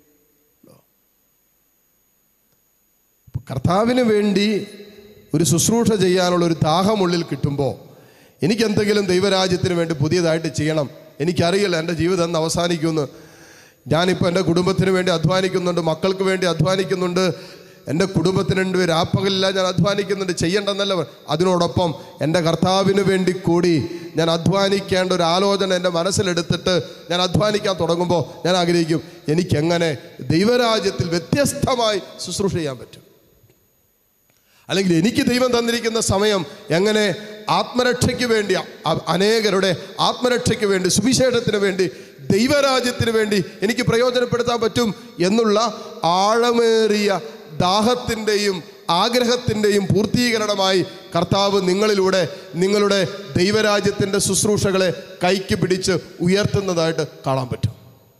കർത്താവിന് വേണ്ടി ഒരു ശുശ്രൂഷ ചെയ്യാനുള്ള ഒരു ദാഹമുള്ളിൽ കിട്ടുമ്പോൾ എനിക്ക് എന്തെങ്കിലും ദൈവരാജ്യത്തിന് വേണ്ടി പുതിയതായിട്ട് ചെയ്യണം എനിക്കറിയില്ല എൻ്റെ ജീവിതം എന്ന് അവസാനിക്കുമെന്ന് ഞാനിപ്പോൾ എൻ്റെ കുടുംബത്തിന് വേണ്ടി അധ്വാനിക്കുന്നുണ്ട് മക്കൾക്ക് വേണ്ടി അധ്വാനിക്കുന്നുണ്ട് എൻ്റെ കുടുംബത്തിന് വേണ്ടി ഒരു രാപ്പകലില്ല ഞാൻ അധ്വാനിക്കുന്നുണ്ട് ചെയ്യേണ്ടെന്നല്ല പറ- അതിനോടൊപ്പം എൻ്റെ കർത്താവിന് വേണ്ടി കൂടി ഞാൻ അധ്വാനിക്കേണ്ട ഒരു ആലോചന എൻ്റെ മനസ്സിലെടുത്തിട്ട് ഞാൻ അധ്വാനിക്കാൻ തുടങ്ങുമ്പോൾ ഞാൻ ആഗ്രഹിക്കും എനിക്കെങ്ങനെ ദൈവരാജ്യത്തിൽ വ്യത്യസ്തമായി ശുശ്രൂഷ ചെയ്യാൻ പറ്റും അല്ലെങ്കിൽ എനിക്ക് ദൈവം തന്നിരിക്കുന്ന സമയം എങ്ങനെ ആത്മരക്ഷയ്ക്ക് വേണ്ടി അ- അനേകരുടെ ആത്മരക്ഷയ്ക്ക് വേണ്ടി സുവിശേഷത്തിന് വേണ്ടി ദൈവരാജ്യത്തിന് വേണ്ടി എനിക്ക് പ്രയോജനപ്പെടുത്താൻ പറ്റും എന്നുള്ള ആഴമേറിയ ദാഹത്തിൻ്റെയും ആഗ്രഹത്തിൻ്റെയും പൂർത്തീകരണമായി കർത്താവ് നിങ്ങളിലൂടെ നിങ്ങളുടെ ദൈവരാജ്യത്തിൻ്റെ ശുശ്രൂഷകളെ കൈക്ക് പിടിച്ച് ഉയർത്തുന്നതായിട്ട് കാണാൻ പറ്റും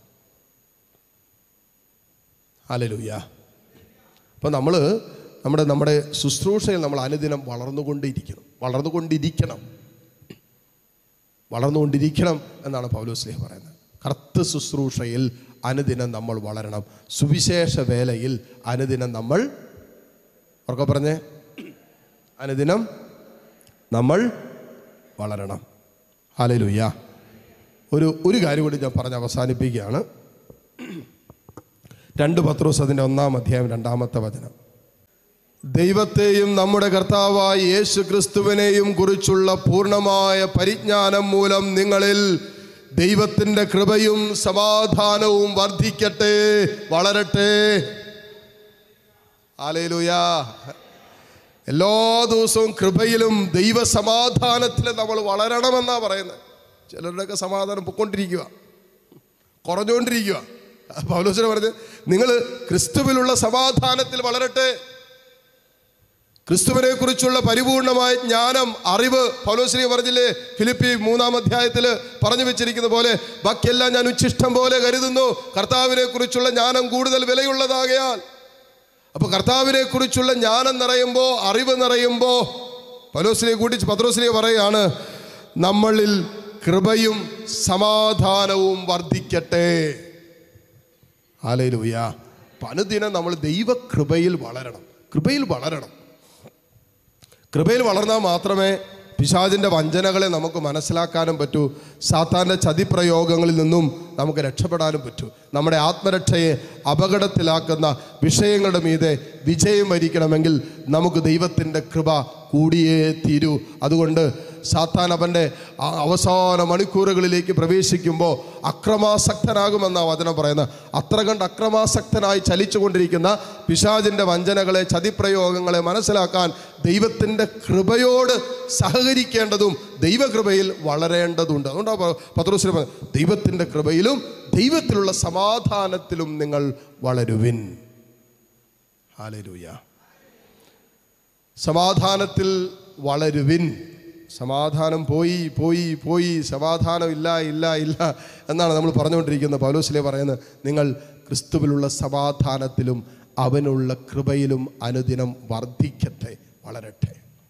അലലുയ്യ അപ്പോൾ നമ്മൾ നമ്മുടെ നമ്മുടെ ശുശ്രൂഷയിൽ നമ്മൾ അനുദിനം വളർന്നുകൊണ്ടിരിക്കണം വളർന്നുകൊണ്ടിരിക്കണം വളർന്നുകൊണ്ടിരിക്കണം എന്നാണ് പൗലോസ്ലേഹ് പറയുന്നത് കർത്ത് ശുശ്രൂഷയിൽ അനുദിനം നമ്മൾ വളരണം സുവിശേഷ വേലയിൽ അനുദിനം നമ്മൾ ഉറക്കെ പറഞ്ഞേ അനുദിനം നമ്മൾ വളരണം ഹാലലുയ്യ ഒരു ഒരു കാര്യം കൂടി ഞാൻ പറഞ്ഞ് അവസാനിപ്പിക്കുകയാണ് രണ്ട് പത്രോസ് അതിൻ്റെ ഒന്നാം അധ്യായം രണ്ടാമത്തെ വചനം ദൈവത്തെയും നമ്മുടെ കർത്താവായ യേശു ക്രിസ്തുവിനെയും കുറിച്ചുള്ള പൂർണ്ണമായ പരിജ്ഞാനം മൂലം നിങ്ങളിൽ ദൈവത്തിൻ്റെ കൃപയും സമാധാനവും വർദ്ധിക്കട്ടെ വളരട്ടെ ആലേലുയാ എല്ലാ ദിവസവും കൃപയിലും ദൈവസമാധാനത്തിലും നമ്മൾ വളരണമെന്നാണ് പറയുന്നത് ചിലരുടെയൊക്കെ സമാധാനം പൊക്കൊണ്ടിരിക്കുക കുറഞ്ഞുകൊണ്ടിരിക്കുക പൗലോസിനെ പറഞ്ഞ് നിങ്ങൾ ക്രിസ്തുവിലുള്ള സമാധാനത്തിൽ വളരട്ടെ ക്രിസ്തുവിനെ കുറിച്ചുള്ള പരിപൂർണമായ ജ്ഞാനം അറിവ് പൗലോസിനെ പറഞ്ഞില്ലേ ഫിലിപ്പി മൂന്നാം അധ്യായത്തിൽ പറഞ്ഞു വെച്ചിരിക്കുന്ന പോലെ ബാക്കിയെല്ലാം ഞാൻ ഉച്ഛിഷ്ടം പോലെ കരുതുന്നു കർത്താവിനെ കുറിച്ചുള്ള ജ്ഞാനം കൂടുതൽ വിലയുള്ളതാകയാൽ അപ്പൊ കർത്താവിനെ കുറിച്ചുള്ള ജ്ഞാനം നിറയുമ്പോൾ അറിവ് നിറയുമ്പോൾ പലോസിനെ കൂട്ടി പത്രോസിനെ പറയാണ് നമ്മളിൽ കൃപയും സമാധാനവും വർദ്ധിക്കട്ടെ ആലയിലൂയ അനുദിനം നമ്മൾ ദൈവകൃപയിൽ വളരണം കൃപയിൽ വളരണം കൃപയിൽ വളർന്നാൽ മാത്രമേ പിശാചിൻ്റെ വഞ്ചനകളെ നമുക്ക് മനസ്സിലാക്കാനും പറ്റൂ സാത്താൻ്റെ ചതിപ്രയോഗങ്ങളിൽ നിന്നും നമുക്ക് രക്ഷപ്പെടാനും പറ്റൂ നമ്മുടെ ആത്മരക്ഷയെ അപകടത്തിലാക്കുന്ന വിഷയങ്ങളുടെ മീതെ വിജയം വരിക്കണമെങ്കിൽ നമുക്ക് ദൈവത്തിൻ്റെ കൃപ കൂടിയേ തീരൂ അതുകൊണ്ട് സാത്താൻ അവൻ്റെ ആ അവസാന മണിക്കൂറുകളിലേക്ക് പ്രവേശിക്കുമ്പോൾ അക്രമാസക്തനാകുമെന്നാണ് വചനം പറയുന്നത് അത്ര കണ്ട് അക്രമാസക്തനായി ചലിച്ചുകൊണ്ടിരിക്കുന്ന പിശാചിൻ്റെ വഞ്ചനകളെ ചതിപ്രയോഗങ്ങളെ മനസ്സിലാക്കാൻ ദൈവത്തിൻ്റെ കൃപയോട് സഹകരിക്കേണ്ടതും ദൈവകൃപയിൽ വളരേണ്ടതുണ്ട് അതുകൊണ്ടാണ് പത്രോസിന് പറഞ്ഞത് ദൈവത്തിൻ്റെ കൃപയിലും ദൈവത്തിലുള്ള സമാധാനത്തിലും നിങ്ങൾ വളരുവിൻ ഹാലരൂയ സമാധാനത്തിൽ വളരുവിൻ സമാധാനം പോയി പോയി പോയി സമാധാനം ഇല്ല ഇല്ല ഇല്ല എന്നാണ് നമ്മൾ പറഞ്ഞുകൊണ്ടിരിക്കുന്നത് പൗലോസിലെ പറയുന്നത് നിങ്ങൾ ക്രിസ്തുവിലുള്ള സമാധാനത്തിലും അവനുള്ള കൃപയിലും അനുദിനം വർദ്ധിക്കട്ടെ വളരട്ടെ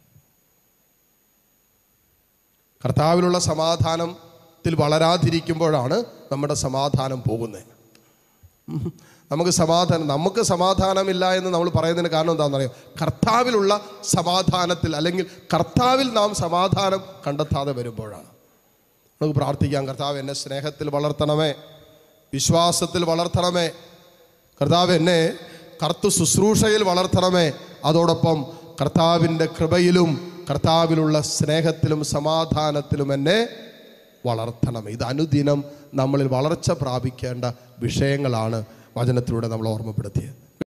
കർത്താവിലുള്ള സമാധാനത്തിൽ വളരാതിരിക്കുമ്പോഴാണ് നമ്മുടെ സമാധാനം പോകുന്നത് ഉം. നമുക്ക് സമാധാനം നമുക്ക് സമാധാനമില്ല എന്ന് നമ്മൾ പറയുന്നതിന് കാരണം എന്താണെന്നറിയോ കർത്താവിലുള്ള സമാധാനത്തിൽ അല്ലെങ്കിൽ കർത്താവിൽ നാം സമാധാനം കണ്ടെത്താതെ വരുമ്പോഴാണ് നമുക്ക് പ്രാർത്ഥിക്കാം കർത്താവ് എന്നെ സ്നേഹത്തിൽ വളർത്തണമേ വിശ്വാസത്തിൽ വളർത്തണമേ കർത്താവ് എന്നെ കർത്തു ശുശ്രൂഷയിൽ വളർത്തണമേ അതോടൊപ്പം കർത്താവിൻ്റെ കൃപയിലും കർത്താവിലുള്ള സ്നേഹത്തിലും സമാധാനത്തിലും എന്നെ വളർത്തണം ഇത് അനുദിനം നമ്മളിൽ വളർച്ച പ്രാപിക്കേണ്ട വിഷയങ്ങളാണ് വചനത്തിലൂടെ നമ്മൾ ഓർമ്മപ്പെടുത്തിയത്